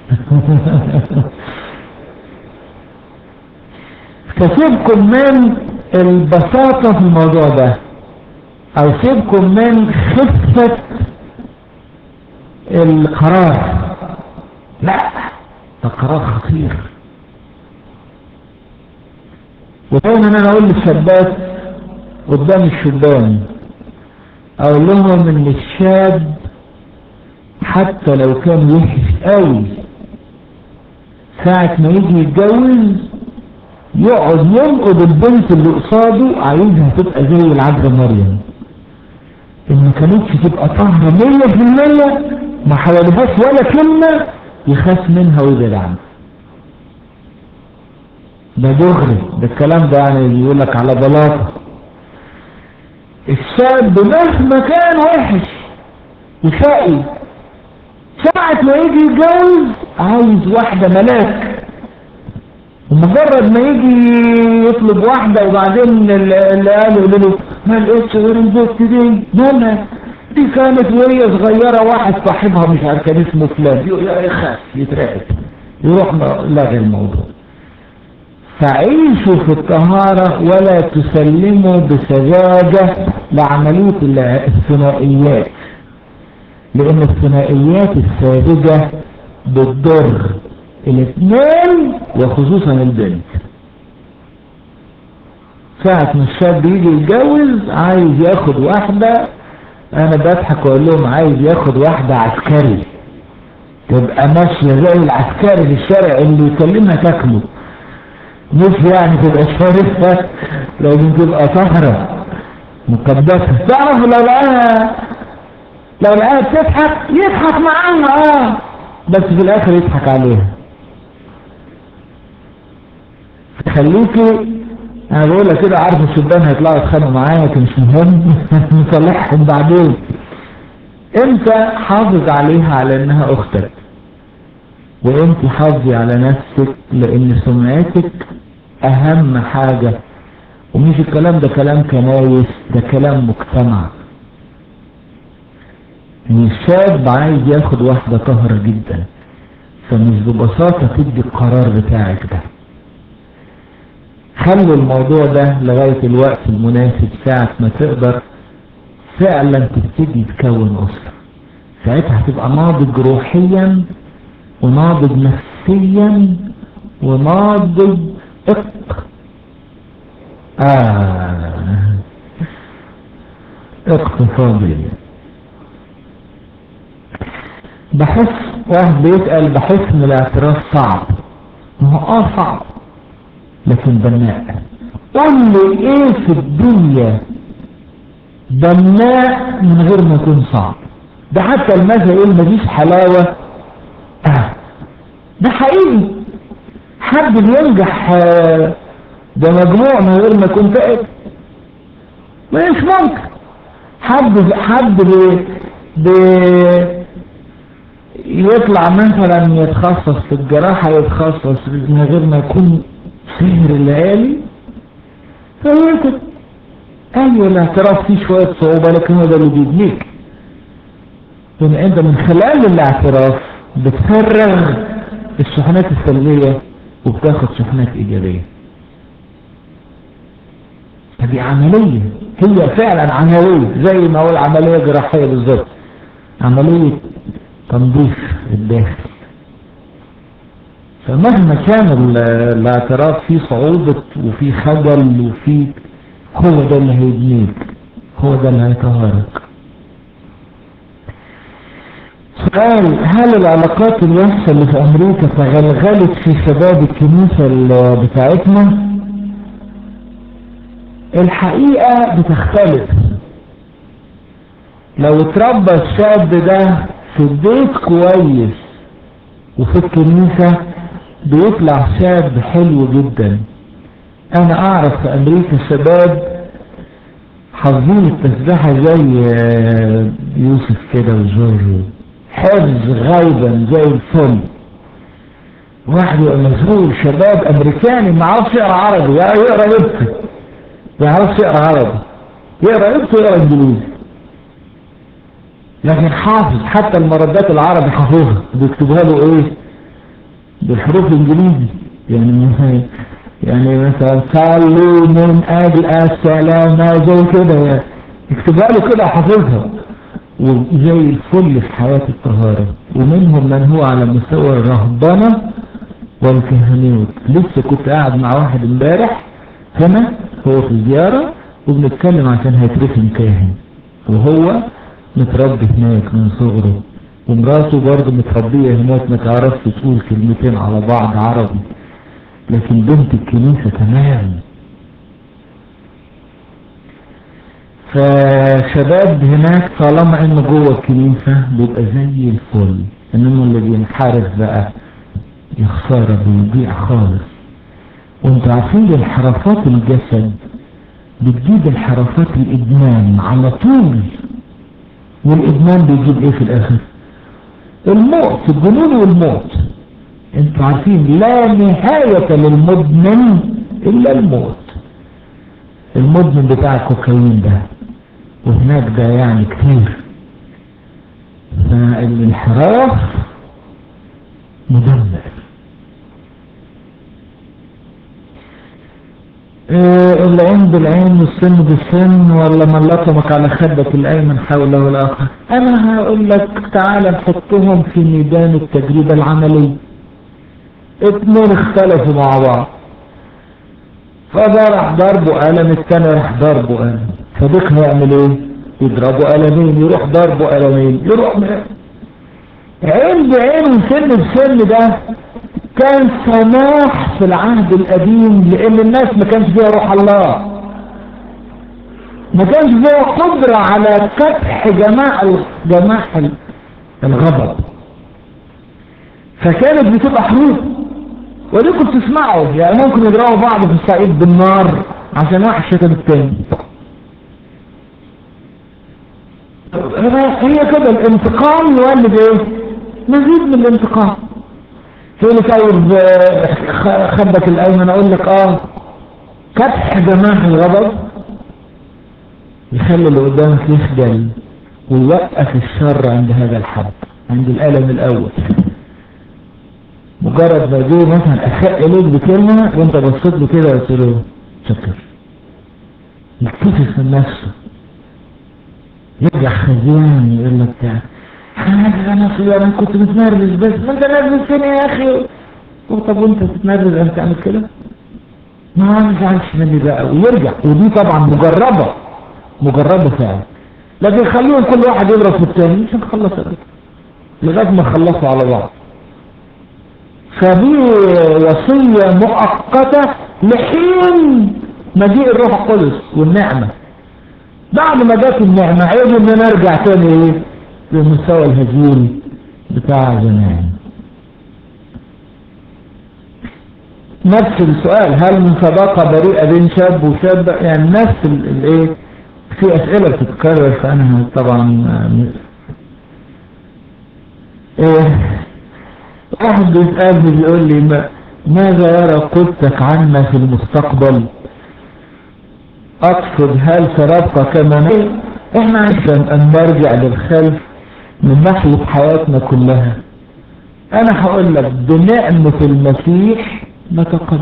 Speaker 1: فسيبكم من البساطة في الموضوع ده او سيبكم من خفة القرار لا ده قرار خطير ودايما انا اقول للشابات قدام الشبان اقول لهم ان الشاب حتى لو كان وحش قوي ساعة ما يجي يتجوز يقعد ينقض البنت اللي قصاده عايزها تبقى زي العذراء مريم ان ما كانتش تبقى طاهرة مية في المية ما حواليهاش ولا كلمة يخاف منها ويبعد عنها ده دغري ده الكلام ده يعني يقول لك على بلاطة الشاب مهما كان وحش وشقي ساعة ما يجي يتجوز عايز واحدة ملاك ومجرد ما يجي يطلب واحدة وبعدين اللي قالوا له ما لقيتش غير البنت دي مالها دي كانت وهي صغيرة واحد صاحبها مش عارف كان اسمه فلان يخاف يترعب يروح لغي الموضوع فعيشوا في الطهارة ولا تسلموا بسذاجة لعملية الثنائيات لأن الثنائيات الساذجة بتضر الاثنين وخصوصا البنت ساعة ما الشاب يجي يتجوز عايز ياخد واحدة انا بضحك واقول لهم عايز ياخد واحدة عسكري تبقى ماشية زي العسكري في الشارع اللي يكلمها تاكله مش يعني تبقى شريفة لازم تبقى طهرة مقدسة تعرف لو لقاها لو لقاها بتضحك يضحك معاها اه بس في الاخر يضحك عليها خليكي انا بقول لك كده عارف الشبان هيطلعوا يتخانقوا معايا لكن مش مهم نصلحهم بعدين انت حافظ عليها على انها اختك وانت حافظي على نفسك لان سمعتك اهم حاجة ومش الكلام ده كلام كنايس ده كلام مجتمع الشاب عايز ياخد واحدة طهرة جدا فمش ببساطة تدي القرار بتاعك ده خلوا الموضوع ده لغاية الوقت المناسب ساعة ما تقدر فعلا تبتدي تكون أسرة ساعتها هتبقى ناضج روحيا وناضج نفسيا وناضج اق آه اقتصاديا بحس واحد بيسأل بحس ان الاعتراف صعب ما هو اه صعب لكن بناء قول لي ايه في الدنيا بناء من غير ما يكون صعب ده حتى المثل يقول مفيش حلاوة اه ده حقيقي حد بينجح ده مجموع من غير ما يكون فائد مش ممكن حد حد بي بي يطلع مثلا يتخصص في الجراحة يتخصص من غير ما يكون سهر الليالي فيمكن ايوه الاعتراف فيه شوية صعوبة لكن هو ده اللي بيبنيك لان انت من خلال الاعتراف بتفرغ الشحنات السلبية وبتاخد شحنات ايجابية هذه عملية هي فعلا عملية زي ما هو العملية جراحية بالظبط عملية تنظيف الداخل فمهما كان الاعتراف فيه صعوبة وفيه خجل وفيه هو ده اللي هيبنيك هو ده اللي هيطهرك سؤال هل العلاقات الوحشة اللي في امريكا تغلغلت في شباب الكنيسة بتاعتنا الحقيقة بتختلف لو اتربى الشاب ده في البيت كويس وفي الكنيسة بيطلع شاب حلو جدا انا اعرف في امريكا شباب حافظين التسبيحة زي يوسف كده وجورج حفظ غايبا زي الفل واحد يبقى مشغول شباب امريكاني ما عرفش يقرا عربي يقرا يكتب ما يعرفش يقرا عربي يقرا يكتب يقرا انجليزي لكن حافظ حتى المردات العربي حافظها بيكتبها له ايه بالحروف الانجليزي يعني يعني مثلا صلوا من اجل السلامة زي كده يعني يكتبها له كده حافظها وزي الفل في حياة الطهارة ومنهم من هو على مستوى الرهبنة والكهنوت لسه كنت قاعد مع واحد امبارح هنا هو في زيارة وبنتكلم عشان هيترسم كاهن وهو متربي هناك من صغره ومراته برضه متربية هناك ما تعرفش تقول كلمتين على بعض عربي لكن بنت الكنيسة تمام فشباب هناك طالما انه جوه الكنيسة بيبقى زي الفل انما اللي بينحرف بقى يخسارة بيضيع خالص وانتوا عارفين انحرافات الجسد بتجيب انحرافات الادمان على طول والادمان بيجيب ايه في الاخر الموت الجنون والموت انتوا عارفين لا نهاية للمدمن الا الموت المدمن بتاع الكوكايين ده وهناك ده يعني كتير فالانحراف مدمر إيه العين بالعين والسن بالسن ولا من لطمك على خدك الايمن حوله الاخر انا هقول لك تعالى نحطهم في ميدان التجربة العملية اتنين اختلفوا مع بعض فده راح ضربه قلم التاني راح ضربه قلم فديك هيعمل ايه يضربه قلمين يروح ضربه قلمين يروح م... عين بعين وسن بسن ده كان سماح في العهد القديم لان الناس ما كانش فيها روح الله ما كانش فيها قدرة على كبح جماع جماع الغضب فكانت بتبقى حروب وديكم بتسمعوا يعني ممكن يضربوا بعض في الصعيد بالنار عشان واحد شتم التاني هي كده الانتقام يولد ايه مزيد من الانتقام تقول لي طيب خدك الايمن اقول لك اه كبح جماح الغضب يخلي اللي قدامك يخجل ويوقف الشر عند هذا الحد عند الالم الاول مجرد ما جه مثلا اخاء اليك بكلمه وانت بصيت له كده قلت له شكر يكتفي من نفسه يرجع خزيان يقول لك حاجة انا في انا كنت متنرفز بس ما انت نرفزتني يا اخي طب وانت تتنرفز انت تعمل كده ما ما زعلش مني بقى ويرجع ودي طبعا مجربة مجربة فعلا لكن خليهم كل واحد يضرب في الثاني مش هنخلص لغايه ما خلصوا على بعض فدي وصية مؤقتة لحين مجيء الروح القدس والنعمة بعد ما جت النعمة عيب ان نرجع تاني ايه للمستوى الهزيل بتاع زمان نفس السؤال هل من صداقة بريئة بين شاب وشاب يعني نفس الايه في اسئلة بتتكرر فانا طبعا ايه واحد بيسألني بيقول لي ما ماذا يرى قدسك عنا في المستقبل اقصد هل سنبقى كما احنا عشان ان نرجع للخلف من ناحية حياتنا كلها انا هقول لك بنعمة المسيح نتقدم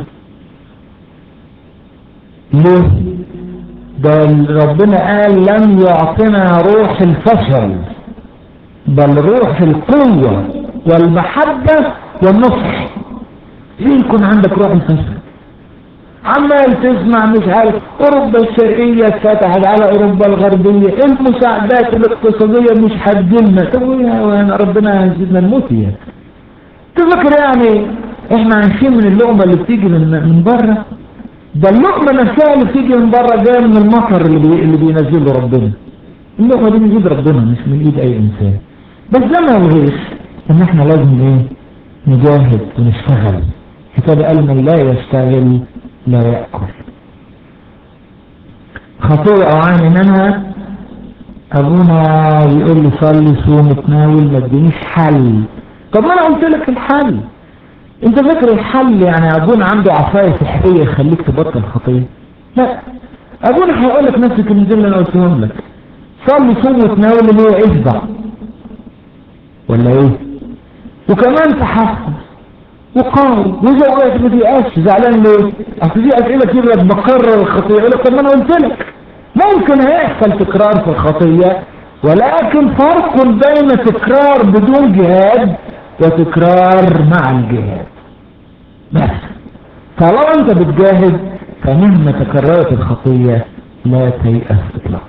Speaker 1: ليه ده ربنا قال لم يعطنا روح الفشل بل روح القوة والمحبة والنصح ليه يكون عندك روح الفشل عمال تسمع مش عارف اوروبا الشرقية اتفتحت على اوروبا الغربية المساعدات الاقتصادية مش هتجيلنا طب وانا ربنا هيزيدنا الموت يعني تفكر يعني احنا عايشين من اللقمة اللي بتيجي من من بره ده اللقمة نفسها اللي بتيجي من بره جاية من المطر اللي بي... اللي بينزله ربنا اللقمة دي من ايد ربنا مش من ايد اي انسان بس ده ما يلغيش ان احنا لازم ايه نجاهد ونشتغل كتاب قال من لا يشتغل لا يأكل خطيئة أعاني منها أبونا يقول لي صلي صوم تناول ما تدينيش حل طب أنا قلت لك الحل أنت فاكر الحل يعني أبونا عنده عصاية سحرية يخليك تبطل خطية لا أبونا هيقول لك نفس الكلمتين اللي أنا قلتهم لك صلي صوم وتناول اللي هو اشبع ولا إيه وكمان تحفظ وقال وإذا وقعت ما تيأس زعلان ليه؟ أصل دي أسئلة كده بقرر الخطية يقول لك طب ما أنا قلت لك ممكن هيحصل تكرار في الخطية ولكن فرق بين تكرار بدون جهاد وتكرار مع الجهاد بس طالما أنت بتجاهد فمهما تكررت الخطية لا تيأس إطلاقا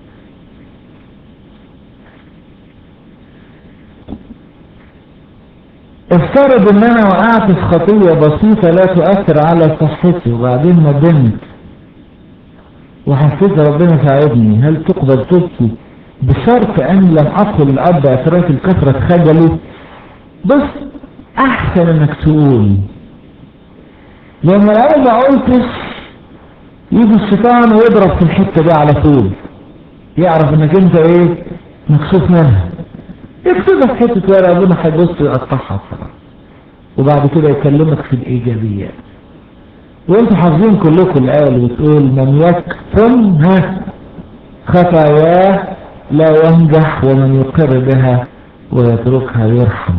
Speaker 1: افترض ان انا وقعت في خطية بسيطة لا تؤثر على صحتي وبعدين ندمت وحسيت ربنا ساعدني هل تقبل توبتي بشرط ان لم ادخل الاب اعتراف الكثرة خجلي بس احسن انك تقول لما لو ما قلتش يجي الشيطان ويضرب في الحتة دي على طول يعرف انك انت ايه مكسوف منها يكتبها في حتة ورقة ابونا هيبص يقطعها وبعد كده يكلمك في الايجابيات وانتوا حافظين كلكم الايه اللي بتقول من يكتم ها خطاياه لا ينجح ومن يقر بها ويتركها يرحم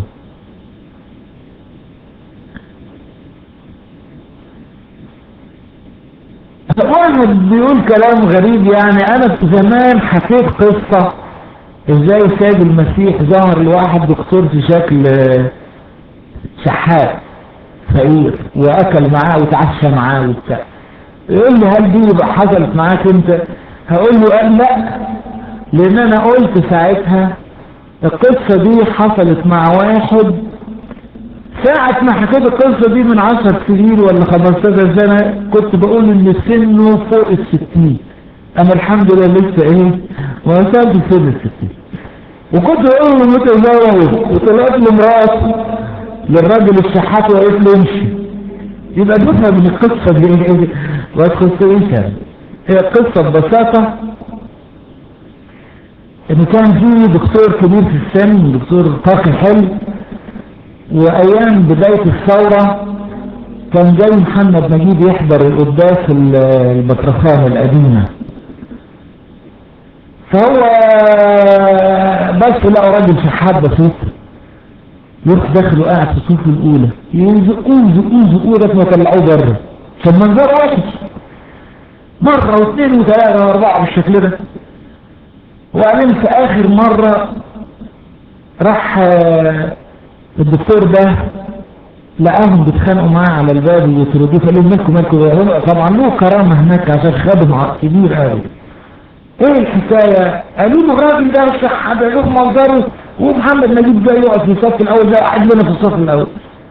Speaker 1: واحد بيقول كلام غريب يعني انا في زمان حكيت قصة ازاي سيد المسيح ظهر لواحد دكتور في شكل شحات فقير واكل معاه وتعشى معاه وبتاع يقول لي هل دي يبقى حصلت معاك انت هقول له قال لا لان انا قلت ساعتها القصة دي حصلت مع واحد ساعة ما حكيت القصة دي من عشر سنين ولا خمستاشر سنة كنت بقول ان سنه فوق الستين انا الحمد لله لسه ايه ما وصلت سن الستين وكنت بقول له متزوج وطلعت له مراتي للراجل الشحات وقلت له امشي يبقى نفهم من القصة دي ايه ما تخصنيش يعني هي القصة ببساطة ان كان في دكتور كبير في السن دكتور طاقي حلو وايام بداية الثورة كان جاي محمد نجيب يحضر القداس البطرخان القديمة فهو بس لقوا راجل شحات بسيط يروح داخله قاعد في الصوف الاولى يزقوه يزقوه يزقوه لغايه ما طلعوه بره عشان منظره وحش مرة واثنين وثلاثة واربعة بالشكل ده وبعدين في اخر مرة راح الدكتور ده لقاهم بيتخانقوا معاه على الباب ويطردوه فقال لهم مالكم مالكم طبعا له كرامة هناك عشان خادم كبير قوي ايه الحكاية قالوا له الراجل ده صح ده له منظره ومحمد نجيب جاي يقف في الصف الاول زي قاعد لنا في الصف الاول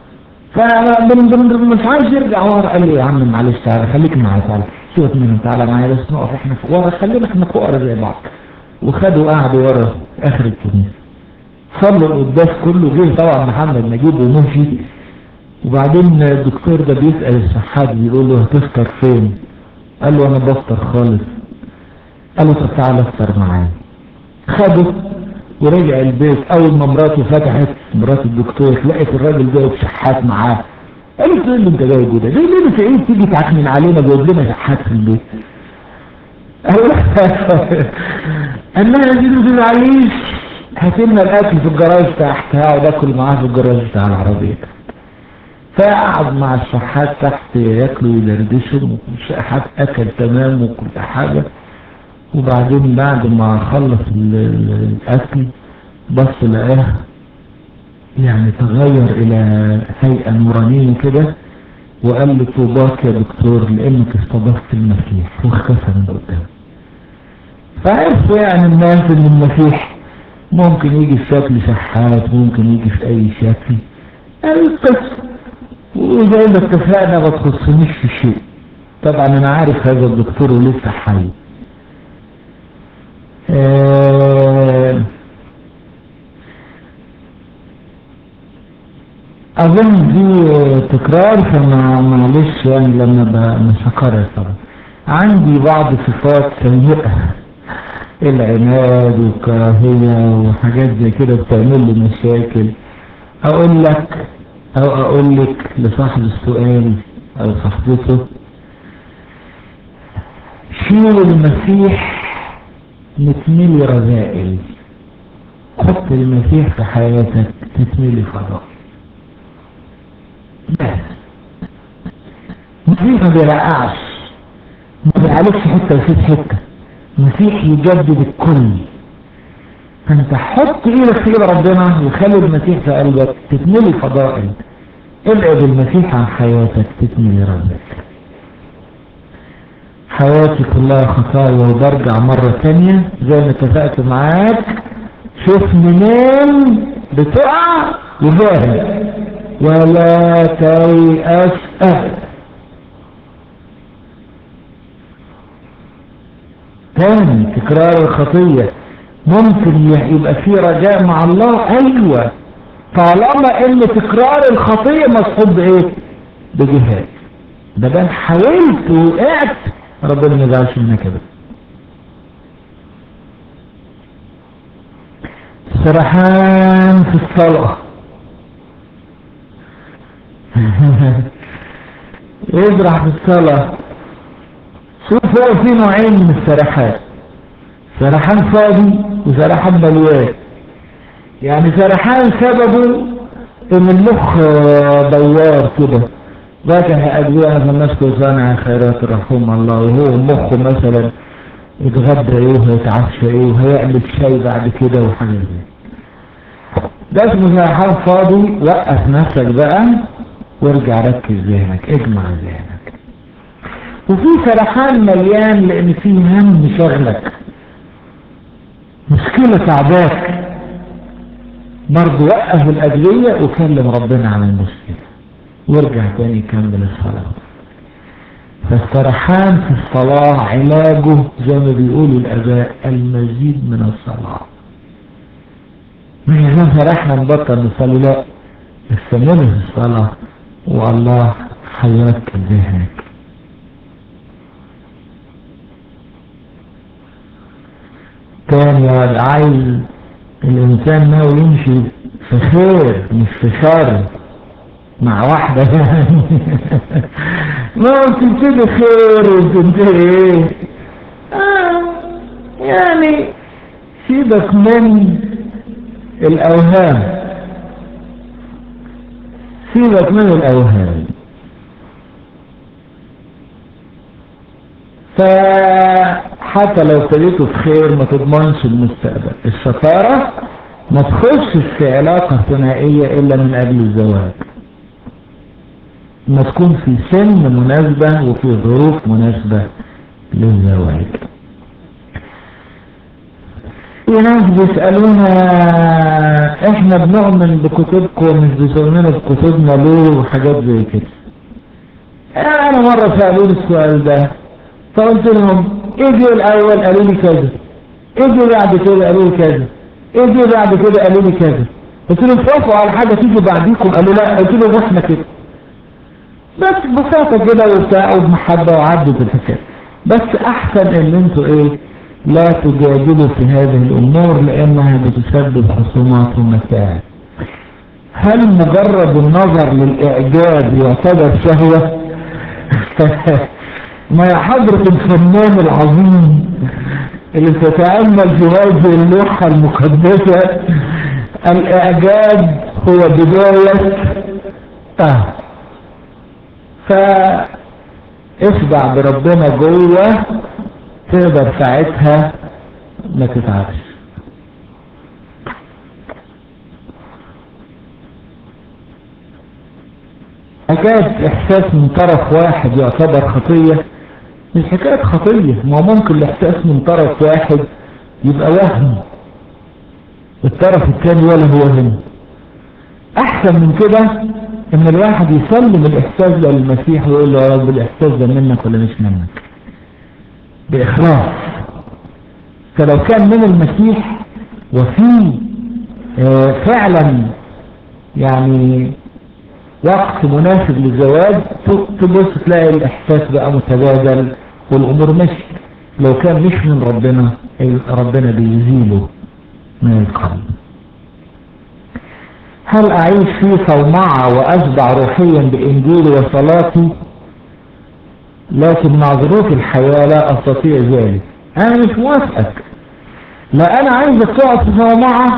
Speaker 1: فمش عايز يرجع ورا قال لي يا عم معلش تعالى خليك معايا تعالى سيبك منهم تعالى معايا بس نقف احنا ورا خلينا احنا فقراء زي بعض وخدوا قعدوا ورا اخر الكنيسه صلوا القداس كله جه طبعا محمد نجيب ومشي وبعدين الدكتور ده بيسأل الشحات بيقول له هتفطر فين قال له انا بفطر خالص قال له طب تعالى افطر معايا خده ورجع البيت اول ما مراته فتحت مرات الدكتور لقيت الراجل جايب شحات معاه قالت له اللي انت جايبه ده ليه ليه في ايه تيجي تعكمن علينا جايب لنا شحات في البيت قال لها دي ما تزعليش هات لنا الاكل في الجراج تحت هقعد اكل معاه في الجراج بتاع العربيه فقعد مع الشحات تحت ياكلوا ويدردشوا والشحات اكل تمام وكل حاجه وبعدين بعد ما خلص الاكل بص لقاه يعني تغير الى هيئة نورانية كده وقال له طوباك يا دكتور لانك استضفت المسيح واختفى من قدام فعرفوا يعني الناس ان المسيح ممكن يجي في شكل شحات ممكن يجي في اي شكل القصة وزي ما اتفقنا ما تخصنيش في شيء طبعا انا عارف هذا الدكتور ولسه حي آه اظن دي تكرار فما معلش يعني لما مش هكرر طبعا عندي بعض صفات سيئة العناد والكراهية وحاجات زي كده بتعمل لي مشاكل اقول لك او اقول لك لصاحب السؤال او صاحبته شيل المسيح نتملي رذائل حط المسيح في حياتك تتملي فضاء بس مسيح ما بيرقعش ما بيعالجش حته ويسيب حته مسيح يجدد الكل فانت حط ايدك في ايد ربنا وخلي المسيح في قلبك تتملي فضائل ابعد المسيح عن حياتك تتملي رزقك حياتي كلها خطايا وبرجع مرة تانية زي ما اتفقت معاك شوف منين بتقع وفاهم ولا تيأس أبدا تاني تكرار الخطية ممكن يبقى في رجاء مع الله ايوه طالما ان تكرار الخطية مصحوب بايه بجهاد ده بقى حاولت وقعت ربنا ما يزعلش منك كده سرحان في الصلاة يزرح في الصلاة شوف هو في نوعين من السرحان سرحان فاضي وسرحان مليان يعني سرحان سببه ان المخ دوار كده فاتح أدوية فنسكو صانع خيرات رحوم الله وهو مخه مثلا يتغدى ايه وهيتعشى ايه وهيعمل شاي بعد كده وحاجة زي ده اسمه سرحان فاضي وقف نفسك بقى وارجع ركز ذهنك اجمع ذهنك وفي سرحان مليان لان في هم شغلك مشكلة تعباك برضه وقف الأدوية وكلم ربنا عن المشكلة وارجع تاني كمل الصلاة فالسرحان في الصلاة علاجه زي ما بيقولوا الأباء المزيد من الصلاة مش عشان فرحنا نبطل نصلي لا استمر في الصلاة والله هيركز ذهنك تاني عايز الإنسان ناوي يمشي في خير مش في شر مع واحدة يعني ما هو تبتدي خير وتبتدي ايه آه يعني سيبك من الأوهام سيبك من الأوهام فحتى لو ابتديته في خير ما تضمنش المستقبل الشطارة ما تخشش في علاقة ثنائية إلا من قبل الزواج ما تكون في سن مناسبة وفي ظروف مناسبة للزواج في ناس بيسألونا احنا بنؤمن بكتبكم مش بتؤمنوا بكتبنا ليه وحاجات زي كده انا مرة سألوني السؤال ده فقلت لهم اجوا الاول قالوا لي كذا اجوا بعد كده قالوا لي كذا اجوا بعد كده قالوا لي كذا قلت لهم توافقوا على حاجة تيجي بعديكم قالوا لا قلت لهم احنا كده بس ببساطة كده وبتاع وبمحبة وعدت الحكاية بس احسن ان انتوا ايه لا تجادلوا في هذه الامور لانها بتسبب خصومات ومساعد هل مجرد النظر للاعجاب يعتبر شهوة ما يا حضرة الفنان العظيم اللي تتأمل في هذه اللوحة المقدسة الإعجاب هو بداية آه فاسبع بربنا جوه تقدر ساعتها ما تتعبش حكاية احساس من طرف واحد يعتبر خطية مش حكاية خطية ما ممكن الاحساس من طرف واحد يبقى وهم الطرف الثاني ولا هو هم احسن من كده ان الواحد يسلم الاحساس ده للمسيح ويقول له يا رب الاحساس ده منك ولا مش منك باخلاص فلو كان من المسيح وفي آه فعلا يعني وقت مناسب للزواج تبص تلاقي الاحساس بقى متبادل والامور مشي لو كان مش من ربنا ربنا بيزيله من القلب هل اعيش في صومعة واشبع روحيا بانجيلي وصلاتي لكن مع ظروف الحياة لا استطيع ذلك انا مش موافقك لا انا عايزك تقعد في صومعة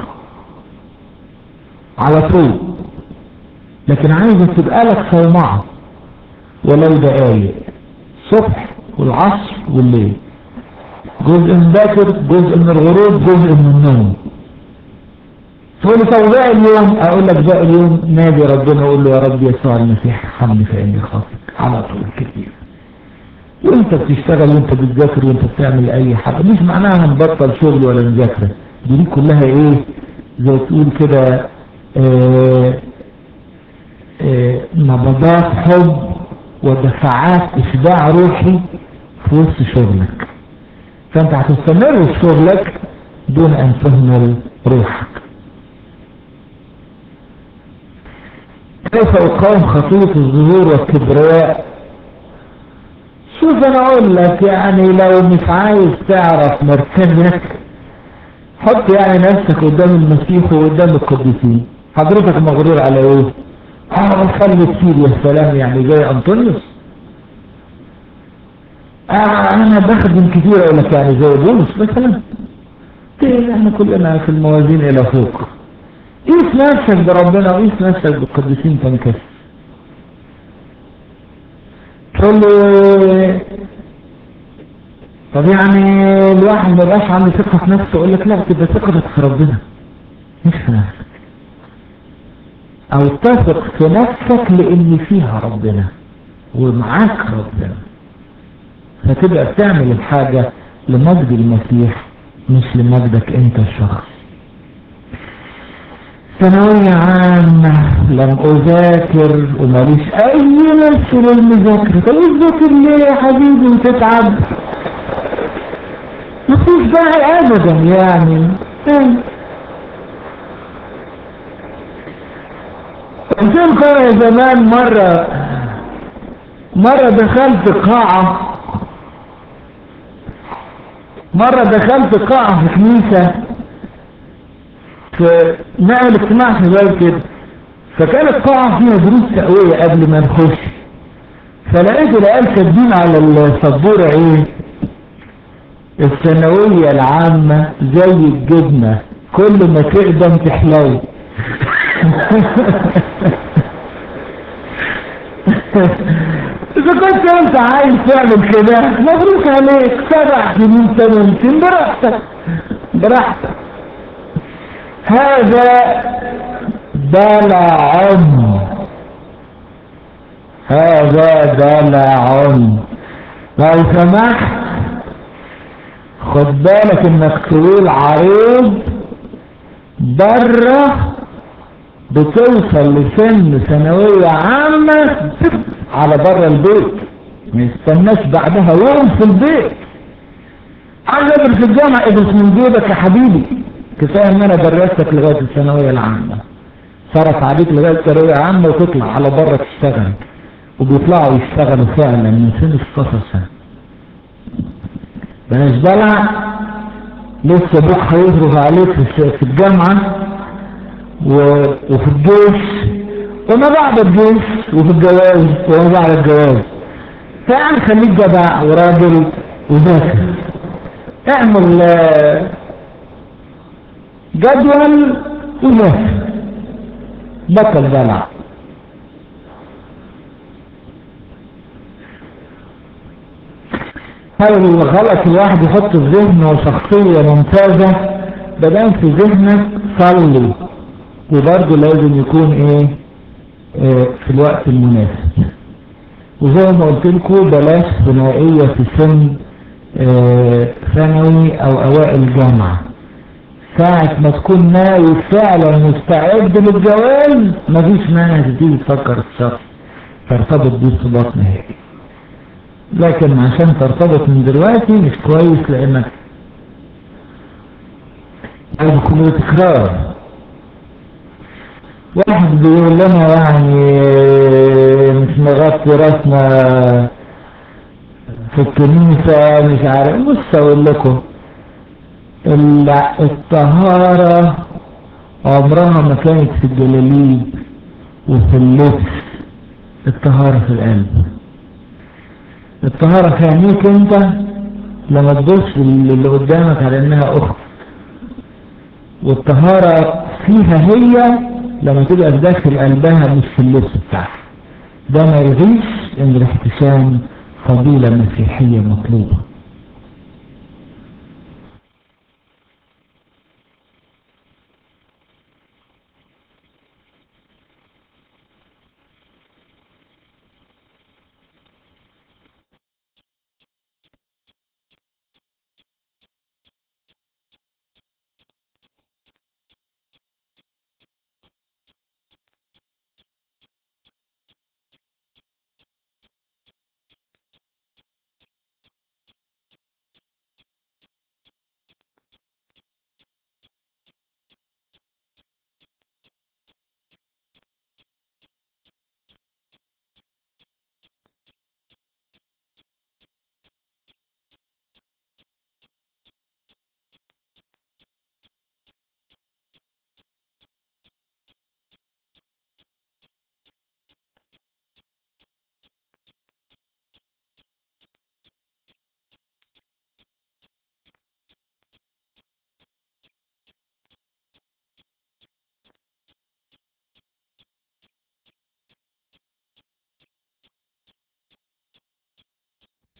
Speaker 1: على طول لكن عايزك تبقى لك صومعة ولو دقايق الصبح والعصر والليل جزء من باكر جزء من الغروب جزء من النوم تقول لي طب باقي اليوم اقول لك باقي اليوم نادي ربنا اقول له يا رب يسوع المسيح ارحمني فاني خاطئ على طول كتير وانت بتشتغل وانت بتذاكر وانت بتعمل اي حاجه مش معناها نبطل شغل ولا مذاكره دي, دي كلها ايه زي تقول كده آه آه نبضات حب ودفعات اشباع روحي في وسط شغلك فانت هتستمر في شغلك دون ان تهمل روحك كيف اقاوم خطية الظهور والكبرياء شوف انا اقول لك يعني لو مش عايز تعرف مركزك حط يعني نفسك قدام المسيح وقدام القديسين حضرتك مغرور على ايه اه خلي كتير يا سلام يعني زي انطونيوس آه انا بخدم كتير اقول لك يعني زي بولس مثلا احنا كلنا في الموازين الى فوق قيس نفسك بربنا وقيس نفسك بالقديسين تنكسر تقول لي طب يعني الواحد ما يبقاش عنده ثقة في نفسه يقول لك لا تبقى ثقتك في ربنا مش في نفسك او تثق في نفسك لان فيها ربنا ومعاك ربنا فتبقى بتعمل الحاجة لمجد المسيح مش لمجدك انت الشخص ثانوية عامة لم أذاكر وماليش أي نفس للمذاكرة طب تذاكر ليه يا حبيبي وتتعب مفيش داعي أبدا يعني قلت لكم يا زمان مرة مرة دخلت قاعة مرة دخلت قاعة في كنيسة في نقل اجتماع في بالي كده فكانت قاعة فيها دروس تقوية قبل ما نخش فلقيت العيال كاتبين على السبورة ايه الثانوية العامة زي الجبنة كل ما تقدم تحلو إذا كنت أنت عايز تعمل كده مبروك عليك سبع سنين ثمانين براحتك براحتك هذا دلع هذا دلع لو سمحت خد بالك انك طويل عريض بره بتوصل لسن ثانوية عامة على بره البيت ما يستناش بعدها يوم في البيت عايز ادرس الجامعة ادرس من جيبك يا حبيبي كفاية ان انا درستك لغاية الثانوية العامة صرف عليك لغاية الثانوية العامة وتطلع على بره تشتغل وبيطلعوا يشتغلوا فعلا من سن 16 سنة بلاش دلع لسه ابوك هيصرف عليك في الجامعة وفي الجيش وما بعد الجيش وفي الجواز وما بعد الجواز فيعني خليك جدع وراجل وذاكر اعمل جدول وذاكر بطل دلع هذا الغلط الواحد يحط في ذهنه شخصية ممتازة بدأ في ذهنك صلي وبرضه لازم يكون ايه اه في الوقت المناسب وزي ما قلت لكم بلاش ثنائية في سن اه ثانوي او اوائل جامعة ساعة ما تكون ناوي فعلا مستعد للجواز مفيش مانع تيجي تفكر الشخص ترتبط بيه ارتباط نهائي لكن عشان ترتبط من دلوقتي مش كويس لانك عايز كله تكرار واحد بيقول لنا يعني مش مغطي راسنا في الكنيسة مش عارف بص اقول لكم الطهارة عمرها ما كانت في الجلاليب وفي اللبس الطهارة في القلب الطهارة في عينيك انت لما تبص اللي قدامك على انها اخت والطهارة فيها هي لما تبقى في داخل قلبها مش في اللبس بتاعها ده ما يغيش ان الاحتشام فضيلة مسيحية مطلوبة